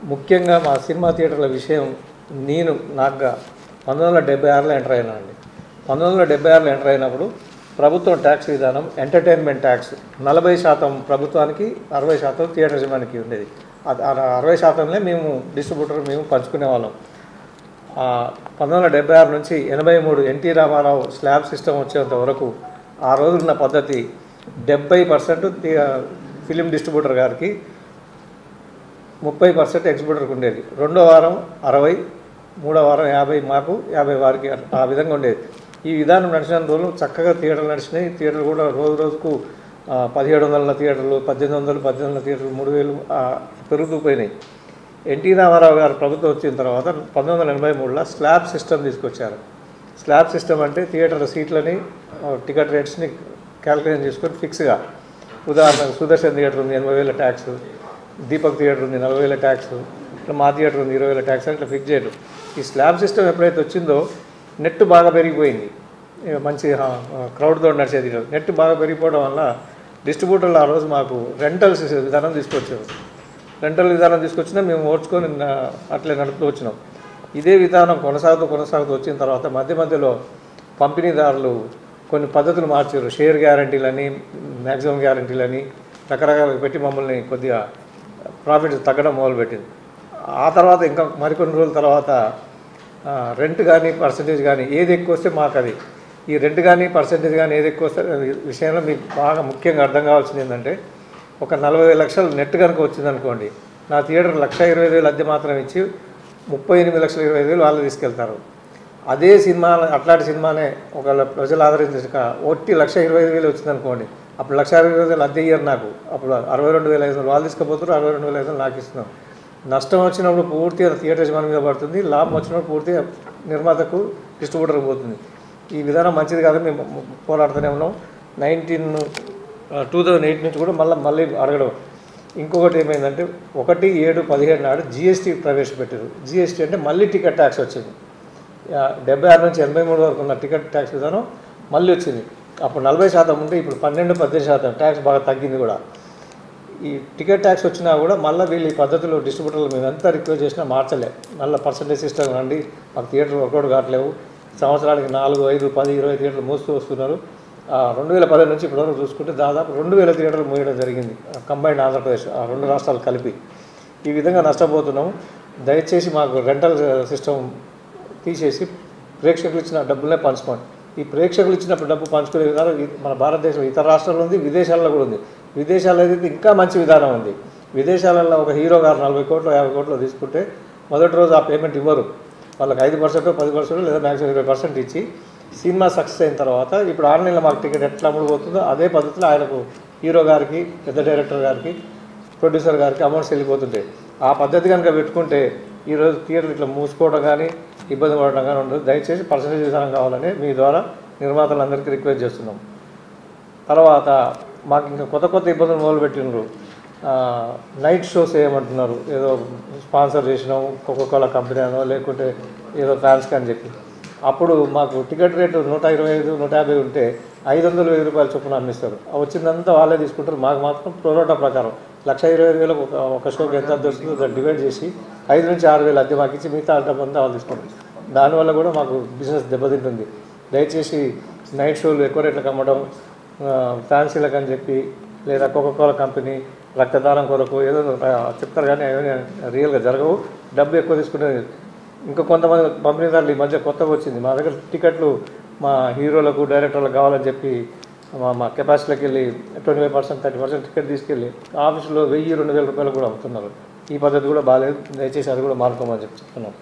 ముఖ్యంగా మా సినిమా థియేటర్ల విషయం నేను నాకుగా పంతొమ్మిది వందల డెబ్బై ఆరులో ఎంటర్ అయినా అండి పంతొమ్మిది వందల డెబ్బై ఆరులో ఎంటర్ అయినప్పుడు ప్రభుత్వం ట్యాక్స్ విధానం ఎంటర్టైన్మెంట్ ట్యాక్స్ నలభై శాతం ప్రభుత్వానికి అరవై శాతం థియేటర్ యజమానికి ఉండేది అది ఆ అరవై శాతంలో మేము డిస్ట్రిబ్యూటర్ మేము పంచుకునే వాళ్ళం ఆ, పంతొమ్మిది వందల డెబ్బై ఆరు నుంచి ఎనభై మూడు ఎన్టీ రామారావు స్లాబ్ సిస్టమ్ వచ్చేంత వరకు ఆ రోజున్న పద్ధతి డెబ్బై పర్సెంట్ ఫిలిం డిస్ట్రిబ్యూటర్ గారికి ముప్పై పర్సెంట్ ఎగ్జిబ్యూటర్కి ఉండేది రెండో వారం అరవై మూడో వారం యాభై మాకు యాభై వారికి అట్లా- ఆ విధంగా ఉండేది ఈ విధానం నడిచిన రోజులు చక్కగా థియేటర్లు నడిచినాయి థియేటర్లు కూడా రోజు రోజుకు ఆ, పదిహేడు వందల థియేటర్లు పద్దెనిమిది వందలు పద్దెనిమిది వందల థియేటర్లు మూడు వేలు ఆ, పెరుగుతూ పోయినాయి ఎన్టీ రామారావు గారు ప్రభుత్వం వచ్చిన తర్వాత పంతొమ్మిది వందల ఎనభై మూడులో స్లాబ్ సిస్టమ్ తీసుకొచ్చారు స్లాబ్ సిస్టమ్ అంటే థియేటర్ సీట్లని ఆ, టికెట్ రేట్స్ని క్యాలిక్యులేట్ చేసుకొని ఫిక్స్గా ఉదాహరణకు సుదర్శన్ థియేటర్ ఉంది ఎనభై వేల ట్యాక్స్ దీపక్ థియేటర్ ఉంది నలభై వేల ట్యాక్స్ ఇట్లా మా థియేటర్ ఉంది ఇరవై వేల ట్యాక్స్ అని ఇట్లా ఫిక్స్ చేయడం ఈ స్లాబ్ సిస్టమ్ ఎప్పుడైతే వచ్చిందో నెట్ బాగా పెరిగిపోయింది ఇక మంచి క్రౌడ్తో నడిచేది నెట్ బాగా పెరిగిపోవడం వల్ల డిస్ట్రిబ్యూటర్లు ఆ రోజు మాకు రెంటల్ విధానం తీసుకొచ్చారు రెంటల్ విధానం తీసుకొచ్చినా మేము ఓడ్చుకొని నా- అట్లే నడుపుతూ వచ్చినాం ఇదే విధానం కొనసాగుతూ కొనసాగుతూ వచ్చిన తర్వాత మధ్య మధ్యలో పంపిణీదారులు కొన్ని పద్ధతులు మార్చారు షేర్ గ్యారంటీలని మ్యాక్సిమం గ్యారంటీలని రకరకాలు పెట్టి మమ్మల్ని కొద్దిగా ప్రాఫిట్ తగ్గడం మొదలుపెట్టింది ఆ తర్వాత ఇంకా మరికొన్ని రోజుల తర్వాత ఆ, రెంట్ కానీ పర్సంటేజ్ కానీ ఏది ఎక్కువ వస్తే మాకు అది ఈ రెంట్ కానీ పర్సంటేజ్ కానీ ఏది ఎక్కువ వస్తే ఈ విషయంలో మీకు బాగా ముఖ్యంగా అర్థం కావాల్సింది ఏంటంటే ఒక నలభై లక్షలు నెట్ కనుక వచ్చిందనుకోండి నా థియేటర్ లక్ష ఇరవై వేలు అద్దె మాత్రం ఇచ్చి ముప్పై ఎనిమిది లక్షల ఇరవై వేలు వాళ్ళు తీసుకెళ్తారు అదే సినిమా అట్లాంటి సినిమానే ఒకవేళ ప్రజలు ఆదరించక ఒట్టి లక్ష ఇరవై ఐదు వేలు వచ్చిందనుకోండి అప్పుడు లక్ష ఇరవై ఐదు వేలు అద్దె ఇయ్యరు నాకు అప్పుడు అరవై రెండు వేల ఐదు వందలు వాళ్ళు తీసుకుపోతారు అరవై రెండు వేల ఐదు వందలు నాకు ఇస్తున్నాం నష్టం వచ్చినప్పుడు పూర్తిగా థియేటర్ యజమాని మీద పడుతుంది లాభం వచ్చినప్పుడు పూర్తిగా నిర్మాతకు డిస్ట్రిబ్యూటర్కి పోతుంది ఈ విధానం మంచిది కాదని మేము ము- పోరాడుతూనే ఉన్నాం నైన్టీన్ టూ థౌజండ్ ఎయిట్ నుంచి కూడా మళ్ళీ మళ్ళీ అడగడం ఇంకొకటి ఏమైందంటే ఒకటి ఏడు పదిహేడు నాడు జిఎస్టీ ప్రవేశపెట్టారు జిఎస్టీ అంటే మళ్ళీ టికెట్ ట్యాక్స్ వచ్చింది యా, డెబ్బై ఆరు నుంచి ఎనభై మూడు వరకు ఉన్న టికెట్ ట్యాక్స్ విధానం మళ్ళీ వచ్చింది అప్పుడు నలభై శాతం ఉంటే ఇప్పుడు పన్నెండు పద్దెనిమిది శాతం ట్యాక్స్ బాగా తగ్గింది కూడా ఈ టికెట్ ట్యాక్స్ వచ్చినా కూడా మళ్ళీ వీళ్ళు ఈ పద్ధతిలో డిస్ట్రిబ్యూటర్లు మేము ఎంత రిక్వెస్ట్ చేసినా మార్చలే మళ్ళీ పర్సంటేజ్ సిస్టమ్ రండి మాకు థియేటర్ వర్కౌట్ కావట్లేవు సంవత్సరానికి నాలుగు ఐదు పది ఇరవై థియేటర్లు మూస్తూ వస్తున్నారు ఆ, రెండు వేల పది నుంచి ఇప్పటివరకు చూసుకుంటే దాదాపు రెండు వేల థియేటర్లు మూయడం జరిగింది కంబైన్డ్ ఆంధ్రప్రదేశ్ ఆ రెండు రాష్ట్రాలు కలిపి ఈ విధంగా నష్టపోతున్నాము దయచేసి మాకు రెంటల్ సిస్టమ్ తీసేసి ప్రేక్షకులు ఇచ్చిన డబ్బులనే పంచుకోండి ఈ ప్రేక్షకులు ఇచ్చినప్పుడు డబ్బు పంచుకునే విధానం ఈ- మన భారతదేశం ఇతర రాష్ట్రాల్లో ఉంది విదేశాల్లో కూడా ఉంది విదేశాల్లో అయితే ఇంకా మంచి విధానం ఉంది విదేశాలలో ఒక హీరో గారు నలభై కోట్లు యాభై కోట్లు తీసుకుంటే మొదటి రోజు ఆ పేమెంట్ ఇవ్వరు వాళ్ళకి ఐదు పర్సెంట్ పది పర్సెంట్ లేదా మ్యాక్సిమం ఇరవై పర్సెంట్ ఇచ్చి సినిమా సక్సెస్ అయిన తర్వాత ఇప్పుడు ఆన్లైన్లో మాకు టికెట్ ఎట్లా అమ్ముడుపోతుందో అదే పద్ధతిలో ఆయనకు హీరో గారికి పెద్ద డైరెక్టర్ గారికి ప్రొడ్యూసర్ గారికి అమౌంట్స్ వెళ్ళిపోతుంటాయి ఆ పద్ధతి కనుక పెట్టుకుంటే ఈరోజు థియేటర్ ఇట్లా మూసుకోవడం కానీ ఇబ్బంది పడడం కానీ ఉండదు దయచేసి పర్సంటేజ్ విధానం కావాలని మీ ద్వారా నిర్మాతలందరికీ రిక్వెస్ట్ చేస్తున్నాం తర్వాత మాకు ఇంకా కొత్త కొత్త ఇబ్బందులు మొదలుపెట్టినారు ఆ, నైట్ షోస్ చేయమంటున్నారు ఏదో స్పాన్సర్ చేసినాం కోకోకోలా కంపెనీ అనో లేకుంటే ఏదో ఫ్యాన్స్ అని చెప్పి అప్పుడు మాకు టికెట్ రేటు నూట ఇరవై ఐదు నూట యాభై ఉంటే ఐదు వందలు వెయ్యి రూపాయలు చొప్పున అమ్మిస్తారు ఆ వచ్చిందంతా వాళ్ళే తీసుకుంటారు మాకు మాత్రం ప్రోరోటా ప్రకారం లక్ష ఇరవై ఐదు వేలకు ఒక ఒక షోకి ఎంత అద్దె వస్తుందో దాన్ని డివైడ్ చేసి ఐదు నుంచి ఆరు వేలు అద్దె మాకు ఇచ్చి మిగతా డబ్బు అంతా వాళ్ళు తీసుకుంటారు దానివల్ల కూడా మాకు బిజినెస్ దెబ్బతింటుంది దయచేసి నైట్ షోలు ఎక్కువ రేట్లకు అమ్మడం ఆ, ఫ్యాన్సీలకు అని చెప్పి లేదా కోకోకోలా కంపెనీ రక్తదానం కొరకు ఏదో ఆ, చెప్తారు కానీ అవన్నీ రియల్గా జరగవు డబ్బు ఎక్కువ తీసుకుంటే ఇంకా కొంతమంది పంపిణీదారులు ఈ మధ్య కొత్తగా వచ్చింది మా దగ్గర టికెట్లు మా హీరోలకు డైరెక్టర్లకు కావాలని చెప్పి మా మా కెపాసిటీలోకి వెళ్ళి twenty five percent thirty percent ticket తీసుకెళ్ళి ఆఫీసులో వెయ్యి రెండు వేల రూపాయలు కూడా అమ్ముతున్నారు ఈ పద్ధతి కూడా బాగాలేదు దయచేసి అది కూడా మార్చుకోమని చెప్పి చెప్తున్నాం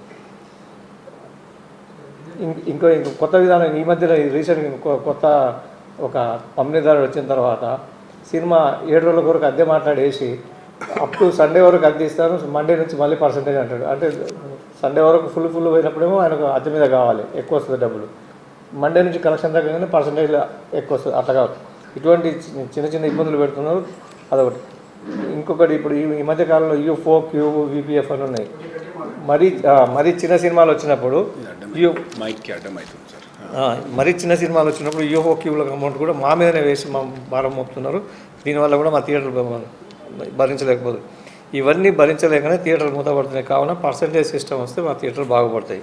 ఇం- ఇంకో ఇంకో కొత్త విధానం ఈ మధ్యన రీసెంట్గా ఇంకో కొత్త ఒక పంపిణీదారుడు వచ్చిన తర్వాత సినిమా ఏడు రోజుల వరకు అద్దె మాట్లాడేసి అప్ టు సండే వరకు అద్దె ఇస్తాను మండే నుంచి మళ్ళీ పర్సంటేజ్ అంటాడు అంటే సండే వరకు ఫుల్ ఫుల్ పోయినప్పుడేమో ఆయనకు అద్దె మీద కావాలి ఎక్కువ వస్తుంది డబ్బులు మండే నుంచి కలెక్షన్ తగ్గగానే పర్సంటేజ్ ఎక్కువ వస్తుంది అట్లా కాదు ఇటువంటి చి- చిన్న చిన్న ఇబ్బందులు పెడుతున్నారు అదొకటి ఇంకొకటి ఇప్పుడు ఈ ఈ మధ్య కాలంలో యూఫో క్యూబ్ విపిఎఫ్ అని ఉన్నాయి మరీ ఆ, మరీ చిన్న సినిమాలు వచ్చినప్పుడు యూ మైక్కి అడ్డం అవుతుంది సార్ ఆ, మరీ చిన్న సినిమాలు వచ్చినప్పుడు యూహో క్యూబ్లకు అమౌంట్ కూడా మా మీదనే వేసి మా భారం మోపుతున్నారు దీనివల్ల కూడా మా థియేటర్ భరించలేకపోదు ఇవన్నీ భరించలేకనే థియేటర్లు మూతపడుతున్నాయి కావున పర్సంటేజ్ సిస్టమ్ వస్తే మా థియేటర్లు బాగుపడతాయి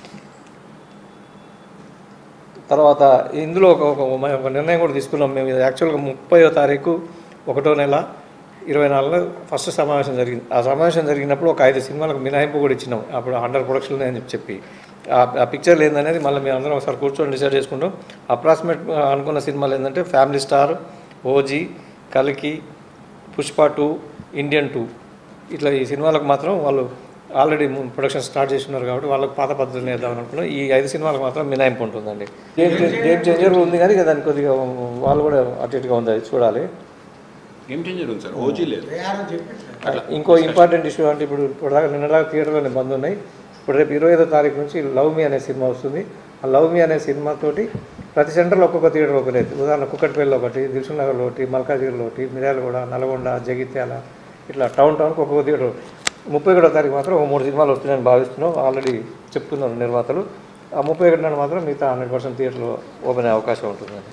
తర్వాత ఇందులో ఒక ఒక మ- ఒక నిర్ణయం కూడా తీసుకున్నాం మేము ఇది యాక్చువల్గా ముప్పైవ తారీఖు ఒకటో నెల ఇరవై నాలుగులో ఫస్ట్ సమావేశం జరిగింది ఆ సమావేశం జరిగినప్పుడు ఒక ఐదు సినిమాలకు మినహాయింపు కూడా ఇచ్చినాం అప్పుడు అండర్ ప్రొడక్షన్ అని చెప్పి ఆ ఆ పిక్చర్లు ఏందనేది మళ్ళీ మేము అందరం ఒకసారి కూర్చొని డిసైడ్ చేసుకుంటాం అప్రాక్సిమేట్ అనుకున్న సినిమాలు ఏంటంటే ఫ్యామిలీ స్టార్ ఓజీ కలికి పుష్ప టూ ఇండియన్ టూ ఇట్లా ఈ సినిమాలకు మాత్రం వాళ్ళు ఆల్రెడీ ప్రొడక్షన్ స్టార్ట్ చేస్తున్నారు కాబట్టి వాళ్ళకి పాత పద్ధతులు వేద్దామని అనుకున్నాం ఈ ఐదు సినిమాలకు మాత్రం మినాయింపు ఉంటుందండి గేమ్ చే- గేమ్ చేంజర్ ఉంది కానీ ఇక దానికి కొద్దిగా వాళ్ళు కూడా అటు ఇటుగా ఉంది అది చూడాలి గేమ్ చేంజర్ ఉంది సార్ ఓజీ లేదు ఇంకో ఇంపార్టెంట్ ఇష్యూ అంటే ఇప్పుడు ఇప్పుడు దాకా నిన్నదాకా థియేటర్లోనే బంద్ ఉన్నాయి ఇప్పుడు రేపు ఇరవై ఐదో తారీఖు నుంచి లవ్ మీ అనే సినిమా వస్తుంది ఆ లవ్ మీ అనే సినిమాతోటి ప్రతి సెంటర్లో ఒక్కొక్క థియేటర్ ఓపెన్ అవుతుంది ఉదాహరణ కుక్కటిపల్లి ఒకటి దిల్సుఖ్ నగర్లో ఒకటి మల్కాజిగిరిలో ఒకటి మిర్యాలగూడ నల్గొండ జగిత్యాల ఇట్లా టౌన్ టౌన్కి ఒక్కొక్క థియేటర్ ముప్పై ఒకటో తారీఖు మాత్రం ఒక మూడు సినిమాలు వస్తున్నాయని భావిస్తున్నాం ఆల్రెడీ చెప్తున్నారు నిర్మాతలు ఆ ముప్పై ఒకటి నాడు మాత్రం మిగతా హండ్రెడ్ పర్సెంట్ థియేటర్లు ఓపెన్ అయ్యే అవకాశం ఉంటుందండి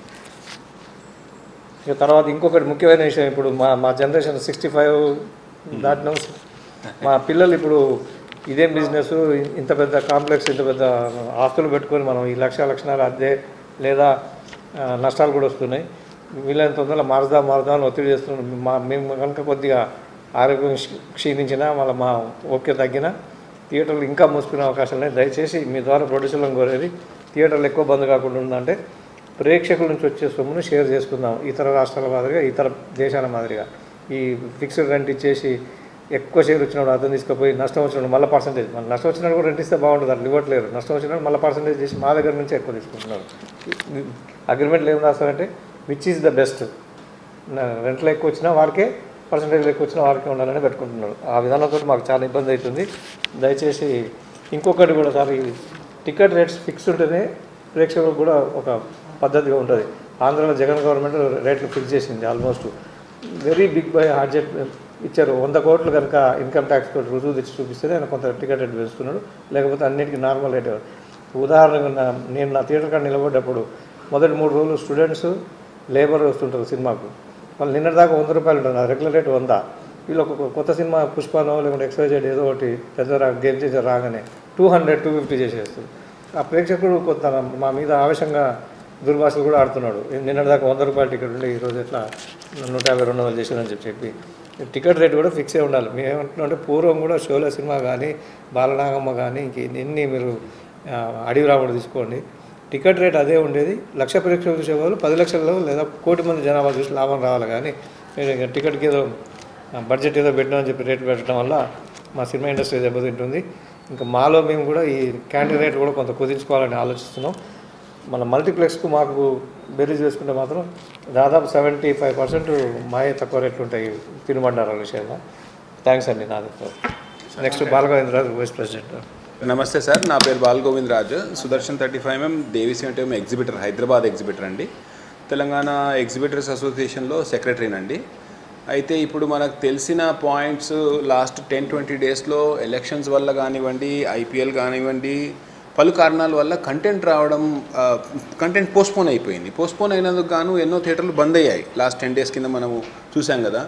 ఇక తర్వాత ఇంకొకటి ముఖ్యమైన విషయం ఇప్పుడు మా మా జనరేషన్ సిక్స్టీ ఫైవ్ దాటిన మా పిల్లలు ఇప్పుడు ఇదేం బిజినెస్ ఇంత పెద్ద కాంప్లెక్స్ ఇంత పెద్ద ఆస్తులు పెట్టుకొని మనం ఈ లక్ష లక్షణాలు అద్దె లేదా ఆ, నష్టాలు కూడా వస్తున్నాయి వీళ్ళని తొందరగా మారుదాం మారుదాం అని ఒత్తిడి చేస్తున్నాం మా మేము కనుక కొద్దిగా ఆరోగ్యం క్షీ- క్షీణించినా మళ్ళీ మా ఓకే తగ్గినా థియేటర్లు ఇంకా మూసుకునే అవకాశాలు ఉన్నాయి దయచేసి మీ ద్వారా ప్రొడ్యూసర్లను కోరేది థియేటర్లు ఎక్కువ బంద్ కాకుండా ఉందంటే ప్రేక్షకుల నుంచి వచ్చే సొమ్మును షేర్ చేసుకుందాం ఇతర రాష్ట్రాల మాదిరిగా ఇతర దేశాల మాదిరిగా ఈ ఫిక్స్డ్ రెంట్ ఇచ్చేసి ఎక్కువ షేర్ వచ్చినప్పుడు అర్థం తీసుకుపోయి నష్టం వచ్చినప్పుడు మళ్ళీ పర్సంటేజ్ మన నష్టం వచ్చినప్పుడు కూడా రెంట్ ఇస్తే బాగుంటుంది అట్లా ఇవ్వట్లేరు నష్టం వచ్చినప్పుడు మళ్ళీ పర్సంటేజ్ చేసి మా దగ్గర నుంచి ఎక్కువ తీసుకుంటున్నారు అగ్రిమెంట్లు ఏం రాస్తారంటే విచ్ ఈజ్ ద బెస్ట్ రెంట్లో ఎక్కువ వచ్చినా వారికే పర్సంటేజ్ ఎక్కువ వచ్చినా వారికే ఉండాలని పెట్టుకుంటున్నారు ఆ విధానంతో మాకు చాలా ఇబ్బంది అవుతుంది దయచేసి ఇంకొకటి కూడా సార్ ఈ టికెట్ రేట్స్ ఫిక్స్ ఉంటేనే ప్రేక్షకులకు కూడా ఒక పద్ధతిగా ఉంటుంది ఆంధ్రలో జగన్ గవర్నమెంట్ రేట్లు ఫిక్స్ చేసింది ఆల్మోస్ట్ వెరీ బిగ్ బై హార్జెట్ ఇచ్చారు వంద కోట్లు కనుక ఇన్కమ్ ట్యాక్స్ తోటి రుజువు తెచ్చి చూపిస్తేనే ఆయన కొంత టికెట్ రేట్ పెంచుతున్నాడు లేకపోతే అన్నిటికీ నార్మల్ రేట్ ఉదాహరణగా నా- నేను నా థియేటర్ కాడ నిలబడ్డప్పుడు మొదటి మూడు రోజులు స్టూడెంట్స్ లేబర్ వస్తుంటారు సినిమాకు వాళ్ళు నిన్నటి దాకా వంద రూపాయలు ఉంటుంది నా రెగ్యులర్ రేట్ వంద వీళ్ళు ఒక కొత్త సినిమా పుష్పానో లేకుంటే ఎక్స్వైజెడ్ ఏదో ఒకటి పెద్ద రా గేమ్ చేసే రాగానే టూ హండ్రెడ్ టూ ఫిఫ్టీ చేసేస్తుంది ఆ ప్రేక్షకుడు కొంత మా మీద ఆవేశంగా దుర్భాషలు కూడా ఆడుతున్నాడు నిన్నటి దాకా వంద రూపాయల టికెట్ ఉండే ఈరోజు ఎట్లా నూట యాభై రెండు వందలు చేసానని చెప్పి చెప్పి టికెట్ రేట్ కూడా ఫిక్స్ అయి ఉండాలి మేము ఏమంటున్నాం అంటే పూర్వం కూడా షోలో సినిమా కానీ బాలనాగమ్మ కానీ ఇంక ఎన్ని మీరు ఆ, అడవి రాముడు తీసుకోండి టికెట్ రేట్ అదే ఉండేది లక్ష ప్రేక్షకులు చూసేవాళ్ళు పది లక్షల్లో లేదా కోటి మంది జనాభా చూసి లాభం రావాలి కానీ మీరు ఇంకా టికెట్కి ఏదో ఆ, బడ్జెట్ ఏదో పెట్టినామని చెప్పి రేట్ పెట్టడం వల్ల మా సినిమా ఇండస్ట్రీ దెబ్బతింటుంది ఇంకా మాలో మేము కూడా ఈ క్యాంటీన్ రేట్ కూడా కొంత కుదించుకోవాలని ఆలోచిస్తున్నాం మన మల్టీప్లెక్స్కు మాకు బెరీజ్ వేసుకుంటే మాత్రం దాదాపు సెవెంటీ ఫైవ్ పర్సెంట్ మాయే తక్కువ రేట్లు ఉంటాయి తినుబండారాల విషయంలో థ్యాంక్స్ అండి నాది నెక్స్ట్ బాలగోవిందరాజు వైస్ ప్రెసిడెంట్ నమస్తే సార్ నా పేరు Bal Govind Raj Sudarshan thirty five MM దేవిసి అంటే ఎగ్జిబిటర్ హైదరాబాద్ ఎగ్జిబిటర్ అండి తెలంగాణ ఎగ్జిబిటర్స్ అసోసియేషన్లో సెక్రటరీనండి అయితే ఇప్పుడు మనకు తెలిసిన పాయింట్స్ లాస్ట్ టెన్ ట్వంటీ డేస్లో ఎలక్షన్స్ వల్ల కానివ్వండి ఐపీఎల్ కానివ్వండి పలు కారణాల వల్ల కంటెంట్ రావడం కంటెంట్ పోస్ట్పోన్ అయిపోయింది పోస్ట్పోన్ అయినందుకు గాను ఎన్నో థియేటర్లు బంద్ అయ్యాయి లాస్ట్ టెన్ డేస్ కింద మనము చూసాం కదా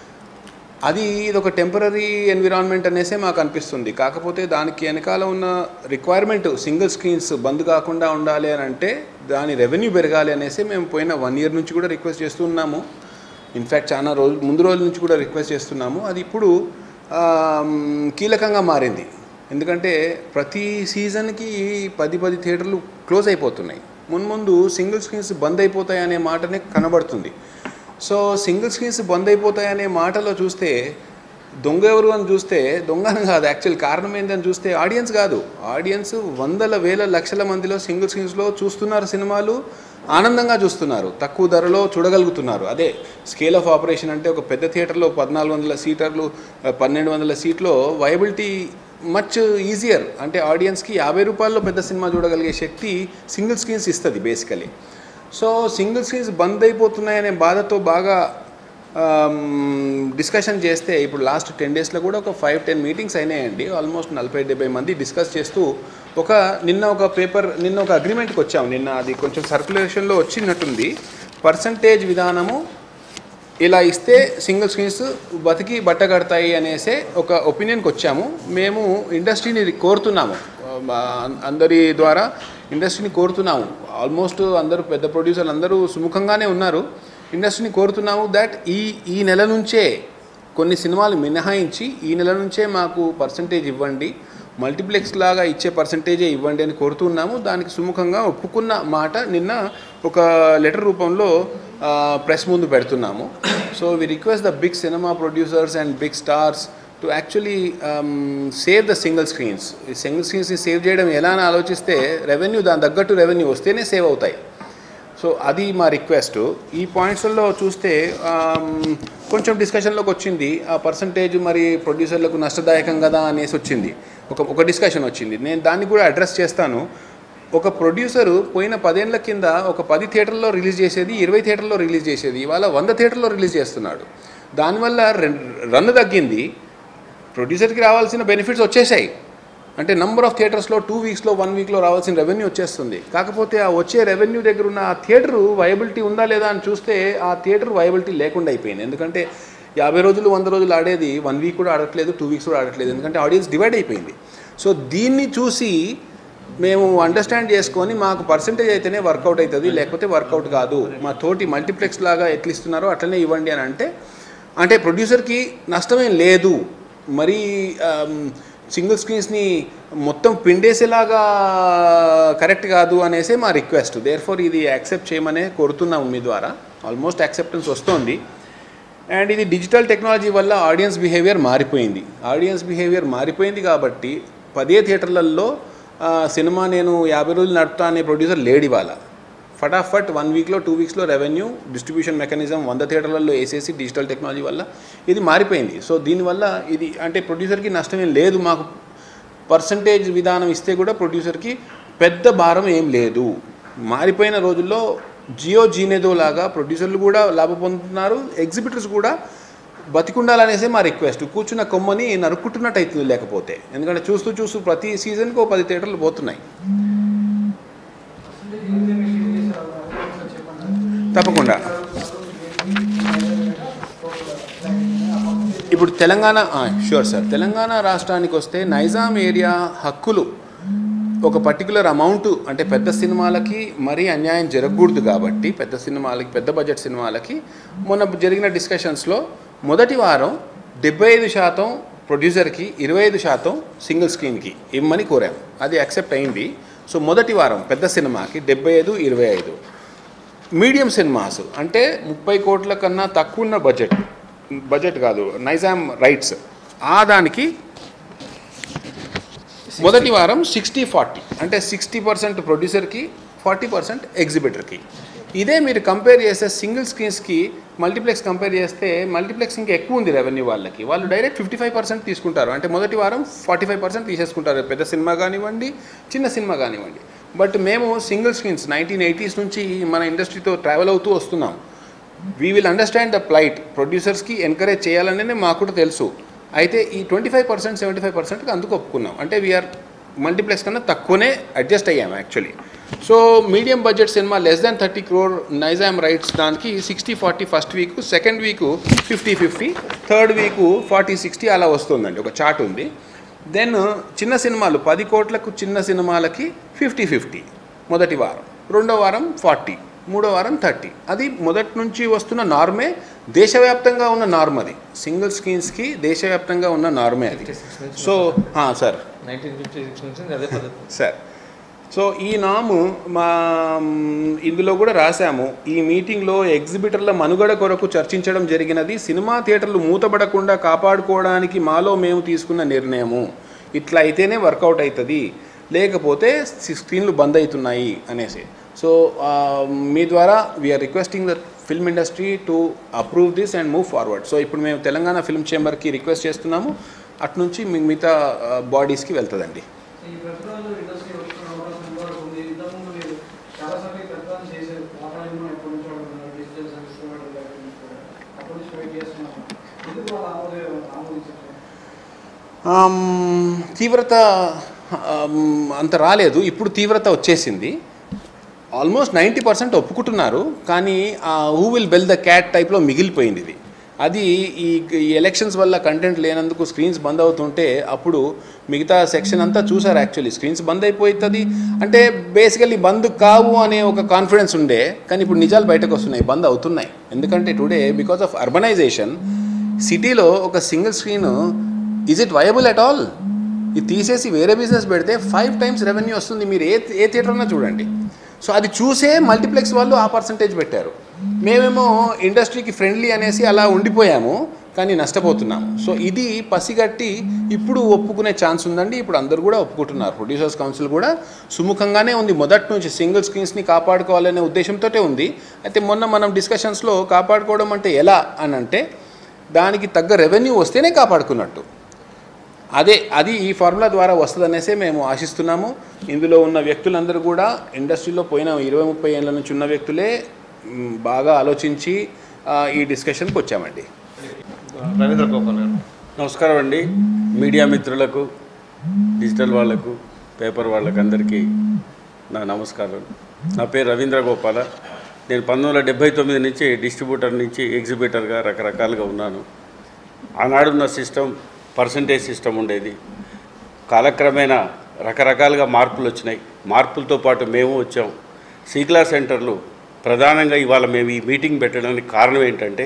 అది ఇది ఒక టెంపరీ ఎన్విరాన్మెంట్ అనేసే మాకు అనిపిస్తుంది కాకపోతే దానికి వెనకాల ఉన్న రిక్వైర్మెంట్ సింగిల్ స్క్రీన్స్ బంద్ కాకుండా ఉండాలి అని అంటే దాని రెవెన్యూ పెరగాలి అనేసి మేము పోయిన వన్ ఇయర్ నుంచి కూడా రిక్వెస్ట్ చేస్తున్నాము ఇన్ఫ్యాక్ట్ చాలా రోజు ముందు రోజుల నుంచి కూడా రిక్వెస్ట్ చేస్తున్నాము అది ఇప్పుడు ఆమ్, కీలకంగా మారింది ఎందుకంటే ప్రతి సీజన్కి పది పది థియేటర్లు క్లోజ్ అయిపోతున్నాయి మున్ముందు సింగిల్ స్క్రీన్స్ బంద్ అయిపోతాయి అనే మాటనే కనబడుతుంది సో సింగిల్ స్క్రీన్స్ బంద్ అయిపోతాయి అనే మాటలో చూస్తే దొంగ ఎవరు అని చూస్తే దొంగ అని కాదు యాక్చువల్ కారణం ఏంటని చూస్తే ఆడియన్స్ కాదు ఆడియన్స్ వందల వేల లక్షల మందిలో సింగిల్ స్క్రీన్స్లో చూస్తున్నారు సినిమాలు ఆనందంగా చూస్తున్నారు తక్కువ ధరలో చూడగలుగుతున్నారు అదే స్కేల్ ఆఫ్ ఆపరేషన్ అంటే ఒక పెద్ద థియేటర్లో పద్నాలుగు వందల సీటర్లు పన్నెండు వందల సీట్లో వయబిలిటీ మచ్ ఈజియర్ అంటే ఆడియన్స్కి యాభై రూపాయల్లో పెద్ద సినిమా చూడగలిగే శక్తి సింగిల్ స్క్రీన్స్ ఇస్తుంది బేసికలీ సో సింగిల్ స్క్రీన్స్ బంద్ అయిపోతున్నాయనే బాధతో బాగా డిస్కషన్ చేస్తే ఇప్పుడు లాస్ట్ టెన్ డేస్లో కూడా ఒక ఫైవ్ టెన్ మీటింగ్స్ అయినాయండి ఆల్మోస్ట్ నలభై డెబ్బై మంది డిస్కస్ చేస్తూ ఒక నిన్న ఒక పేపర్ నిన్న ఒక అగ్రిమెంట్కి వచ్చాము నిన్న అది కొంచెం సర్క్యులేషన్లో వచ్చినట్టుంది పర్సంటేజ్ విధానము ఇలా ఇస్తే సింగిల్ స్క్రీన్స్ బతికి బట్ట కడతాయి అనేసే ఒక ఒపీనియన్కి వచ్చాము మేము ఇండస్ట్రీని కోరుతున్నాము ఆ, అందరి ద్వారా ఇండస్ట్రీని కోరుతున్నాము ఆల్మోస్ట్ అందరూ పెద్ద ప్రొడ్యూసర్లు అందరూ సుముఖంగానే ఉన్నారు ఇండస్ట్రీని కోరుతున్నాము దట్ ఈ ఈ నెల నుంచే కొన్ని సినిమాలు మినహాయించి ఈ నెల నుంచే మాకు పర్సంటేజ్ ఇవ్వండి మల్టీప్లెక్స్ లాగా ఇచ్చే పర్సంటేజే ఇవ్వండి అని కోరుతున్నాము దానికి సుముఖంగా ఒప్పుకున్న మాట నిన్న ఒక లెటర్ రూపంలో ప్రెస్ ముందు పెడుతున్నాము so we request the big cinema producers and big stars to actually save the single screens ఈ సింగిల్ స్క్రీన్స్ని సేవ్ చేయడం ఎలా అని ఆలోచిస్తే రెవెన్యూ దాని తగ్గట్టు రెవెన్యూ వస్తేనే సేవ్ అవుతాయి సో అది మా రిక్వెస్ట్ ఈ పాయింట్స్లో చూస్తే ఆమ్, కొంచెం డిస్కషన్లోకి వచ్చింది ఆ పర్సంటేజ్ మరి ప్రొడ్యూసర్లకు నష్టదాయకం కదా అనేసి వచ్చింది ఒక ఒక డిస్కషన్ వచ్చింది నేను దాన్ని కూడా అడ్రస్ చేస్తాను ఒక ప్రొడ్యూసరు పోయిన పదేళ్ల కింద ఒక పది థియేటర్లో రిలీజ్ చేసేది ఇరవై థియేటర్లో రిలీజ్ చేసేది ఇవాళ వంద థియేటర్లో రిలీజ్ చేస్తున్నాడు దానివల్ల రన్ రన్ తగ్గింది ప్రొడ్యూసర్కి రావాల్సిన బెనిఫిట్స్ వచ్చేసాయి అంటే నంబర్ ఆఫ్ థియేటర్స్లో టూ వీక్స్లో వన్ వీక్లో రావాల్సిన రెవెన్యూ వచ్చేస్తుంది కాకపోతే ఆ వచ్చే రెవెన్యూ దగ్గర ఉన్న ఆ థియేటర్ వైబిలిటీ ఉందా లేదా అని చూస్తే ఆ థియేటర్ వైబిలిటీ లేకుండా అయిపోయింది ఎందుకంటే యాభై రోజులు వంద రోజులు ఆడేది వన్ వీక్ కూడా ఆడట్లేదు టూ వీక్స్ కూడా ఆడట్లేదు ఎందుకంటే ఆడియన్స్ డివైడ్ అయిపోయింది సో దీన్ని చూసి మేము అండర్స్టాండ్ చేసుకొని మాకు పర్సంటేజ్ అయితేనే వర్కౌట్ అవుతుంది లేకపోతే వర్కౌట్ కాదు మా తోటి మల్టీప్లెక్స్ లాగా ఎట్లా ఇస్తున్నారో అట్లనే ఇవ్వండి అని అంటే అంటే ప్రొడ్యూసర్కి నష్టమేం లేదు మరీ సింగిల్ స్క్రీన్స్ని మొత్తం పిండేసేలాగా కరెక్ట్ కాదు అనేసే మా రిక్వెస్ట్ దేర్ ఫోర్ ఇది యాక్సెప్ట్ చేయమనే కోరుతున్నాము మీ ద్వారా ఆల్మోస్ట్ యాక్సెప్టెన్స్ వస్తోంది అండ్ ఇది డిజిటల్ టెక్నాలజీ వల్ల ఆడియన్స్ బిహేవియర్ మారిపోయింది ఆడియన్స్ బిహేవియర్ మారిపోయింది కాబట్టి పదే థియేటర్లలో ఆ, సినిమా నేను యాభై రోజులు నడుపుతా అనే ప్రొడ్యూసర్ లేడు ఇవాళ ఫటాఫట్ వన్ వీక్లో టూ వీక్స్లో రెవెన్యూ డిస్ట్రిబ్యూషన్ మెకానిజం వంద థియేటర్లలో వేసేసి డిజిటల్ టెక్నాలజీ వల్ల ఇది మారిపోయింది సో దీనివల్ల ఇది అంటే ప్రొడ్యూసర్కి నష్టమేం లేదు మాకు పర్సంటేజ్ విధానం ఇస్తే కూడా ప్రొడ్యూసర్కి పెద్ద భారం ఏం లేదు మారిపోయిన రోజుల్లో జియో జీనేదో లాగా ప్రొడ్యూసర్లు కూడా లాభ పొందుతున్నారు ఎగ్జిబిటర్స్ కూడా బతికుండాలనేసే మా రిక్వెస్ట్ కూర్చున్న కొమ్మని నరుక్కుంటున్నట్టు అవుతుంది లేకపోతే ఎందుకంటే చూస్తూ చూస్తూ ప్రతి సీజన్కి ఓ పది థియేటర్లు పోతున్నాయి తప్పకుండా ఇప్పుడు తెలంగాణ షూర్ సార్ తెలంగాణ రాష్ట్రానికి వస్తే నైజాం ఏరియా హక్కులు ఒక పర్టికులర్ అమౌంట్ అంటే పెద్ద సినిమాలకి మరీ అన్యాయం జరగకూడదు కాబట్టి పెద్ద సినిమాలకి పెద్ద బడ్జెట్ సినిమాలకి మొన్న జరిగిన డిస్కషన్స్లో మొదటి వారం డెబ్బై ఐదు శాతం ప్రొడ్యూసర్కి ఇరవై ఐదు శాతం సింగిల్ స్క్రీన్కి ఇమ్మని కోరాం అది యాక్సెప్ట్ అయింది సో మొదటి వారం పెద్ద సినిమాకి డెబ్బై ఐదు ఇరవై ఐదు మీడియం సినిమాస్ అంటే ముప్పై కోట్ల కన్నా తక్కువ ఉన్న బడ్జెట్ బడ్జెట్ కాదు నైజాం రైట్స్ ఆ దానికి మొదటి వారం సిక్స్టీ ఫార్టీ అంటే సిక్స్టీ పర్సెంట్ ప్రొడ్యూసర్కి ఫార్టీ పర్సెంట్ ఎగ్జిబిటర్కి ఇదే మీరు కంపేర్ చేస్తే సింగిల్ స్క్రీన్స్కి మల్టీప్లెక్స్ కంపేర్ చేస్తే మల్టీప్లెక్స్ ఇంకా ఎక్కువ ఉంది రెవెన్యూ వాళ్ళకి వాళ్ళు డైరెక్ట్ ఫిఫ్టీ ఫైవ్ పర్సెంట్ తీసుకుంటారు అంటే మొదటి వారం ఫార్టీ ఫైవ్ పర్సెంట్ తీసేసుకుంటారు పెద్ద సినిమా కానివ్వండి చిన్న సినిమా కానివ్వండి బట్ మేము సింగిల్ స్క్రీన్స్ నైన్టీన్ ఎయిటీస్ నుంచి మన ఇండస్ట్రీతో ట్రావెల్ అవుతూ వస్తున్నాం we will understand the plight ప్రొడ్యూసర్స్కి ఎంకరేజ్ చేయాలనే మాకు కూడా తెలుసు అయితే ఈ twenty five percent seventy five పర్సెంట్కి అందుకు ఒప్పుకున్నాం అంటే వీఆర్ మల్టీప్లెక్స్ కన్నా తక్కువనే అడ్జస్ట్ అయ్యాము actually so medium budget cinema less than thirty crore Nizam rights దానికి sixty forty first week second week fifty fifty third week forty sixty అలా వస్తుందండి ఒక చార్ట్ ఉంది దెన్ చిన్న సినిమాలు పది కోట్లకు చిన్న సినిమాలకి ఫిఫ్టీ ఫిఫ్టీ మొదటి వారం రెండో వారం ఫార్టీ మూడో వారం థర్టీ అది మొదటి నుంచి వస్తున్న నార్మే దేశవ్యాప్తంగా ఉన్న నార్మ్ అది సింగిల్ స్క్రీన్స్కి దేశవ్యాప్తంగా ఉన్న నార్మే అది so sir nineteen fifty six నుంచి అదే పద్ధతి సార్ సో ఈ నాము మా మ్, ఇందులో కూడా రాశాము ఈ మీటింగ్లో ఎగ్జిబిటర్ల మనుగడ కొరకు చర్చించడం జరిగినది సినిమా థియేటర్లు మూతపడకుండా కాపాడుకోవడానికి మాలో మేము తీసుకున్న నిర్ణయము ఇట్లా అయితేనే వర్కౌట్ అవుతుంది లేకపోతే సి- స్క్రీన్లు బంద్ అవుతున్నాయి అనేసి సో ఆ, మీ ద్వారా we are requesting the film industry to approve this and move forward so ఇప్పుడు మేము తెలంగాణ ఫిల్మ్ చేంబర్కి రిక్వెస్ట్ చేస్తున్నాము అట్నుంచి మీ మిగతా బాడీస్కి వెళ్తుందండి ఈ ప్రతిరోజు ఇండస్ట్రీ వస్తున్న అవకాశం కూడా ఉంది ఇంతకుముందు మీరు చాలా సార్లు ప్రతిపాదన చేశారు వ్యాపారం ఎప్పటి నుంచో అడుగుతున్నారు డిజిటల్ సర్వీస్ ప్రొవైడర్ దగ్గర నుంచి కూడా అప్పటి నుంచి వెయిట్ చేస్తున్నాము ఎందుకు వాళ్ళు ఆమోద ఆమోదించారు ఆమ్, తీవ్రత ఆమ్, అంత రాలేదు ఇప్పుడు తీవ్రత వచ్చేసింది ఆల్మోస్ట్ నైంటీ పర్సెంట్ ఒప్పుకుంటున్నారు కానీ who will bell the cat టైప్లో మిగిలిపోయింది ఇది అది ఈ ఈ ఎలక్షన్స్ వల్ల కంటెంట్ లేనందుకు స్క్రీన్స్ బంద్ అవుతుంటే అప్పుడు మిగతా సెక్షన్ అంతా చూసారు యాక్చువల్లీ స్క్రీన్స్ బంద్ అయిపోతుంది అంటే బేసికల్లీ బంద్ కావు అనే ఒక కాన్ఫిడెన్స్ ఉండే కానీ ఇప్పుడు నిజాలు బయటకు వస్తున్నాయి బంద్ అవుతున్నాయి ఎందుకంటే టుడే బికాస్ ఆఫ్ అర్బనైజేషన్ సిటీలో ఒక single screen is it viable at all ఇది తీసేసి వేరే బిజినెస్ పెడితే ఫైవ్ టైమ్స్ రెవెన్యూ వస్తుంది మీరు ఏ ఏ థియేటర్ అన్నా చూడండి సో అది చూసే మల్టీప్లెక్స్ వాళ్ళు ఆ పర్సంటేజ్ పెట్టారు మేమేమో ఇండస్ట్రీకి ఫ్రెండ్లీ అనేసి అలా ఉండిపోయాము కానీ నష్టపోతున్నాము సో ఇది పసిగట్టి ఇప్పుడు ఒప్పుకునే ఛాన్స్ ఉందండి ఇప్పుడు అందరూ కూడా ఒప్పుకుంటున్నారు ప్రొడ్యూసర్స్ కౌన్సిల్ కూడా సుముఖంగానే ఉంది మొదటి నుంచి సింగిల్ స్క్రీన్స్ని కాపాడుకోవాలనే ఉద్దేశంతో ఉంది అయితే మొన్న మనం డిస్కషన్స్లో కాపాడుకోవడం అంటే ఎలా అని అంటే దానికి తగ్గ రెవెన్యూ వస్తేనే కాపాడుకున్నట్టు అదే అది ఈ ఫార్ములా ద్వారా వస్తుందనేసే మేము ఆశిస్తున్నాము ఇందులో ఉన్న వ్యక్తులందరూ కూడా ఇండస్ట్రీలో పోయిన ఇరవై ముప్పై ఏళ్ళ నుంచి ఉన్న వ్యక్తులే మ్, బాగా ఆలోచించి ఆ, ఈ డిస్కషన్కి వచ్చామండి రవీంద్ర గోపాల్ గారు నమస్కారం అండి మీడియా మిత్రులకు డిజిటల్ వాళ్ళకు పేపర్ వాళ్ళకు అందరికీ నా నమస్కారం నా పేరు రవీంద్ర గోపాల నేను పంతొమ్మిది వందల డెబ్బై తొమ్మిది నుంచి డిస్ట్రిబ్యూటర్ నుంచి ఎగ్జిబిటర్గా రకరకాలుగా ఉన్నాను ఆనాడున్న సిస్టమ్ పర్సంటేజ్ సిస్టమ్ ఉండేది కాలక్రమేణా రకరకాలుగా మార్పులు వచ్చినాయి మార్పులతో పాటు మేము వచ్చాం సీక్లా సెంటర్లు ప్రధానంగా ఇవాళ మేము ఈ మీటింగ్ పెట్టడానికి కారణం ఏంటంటే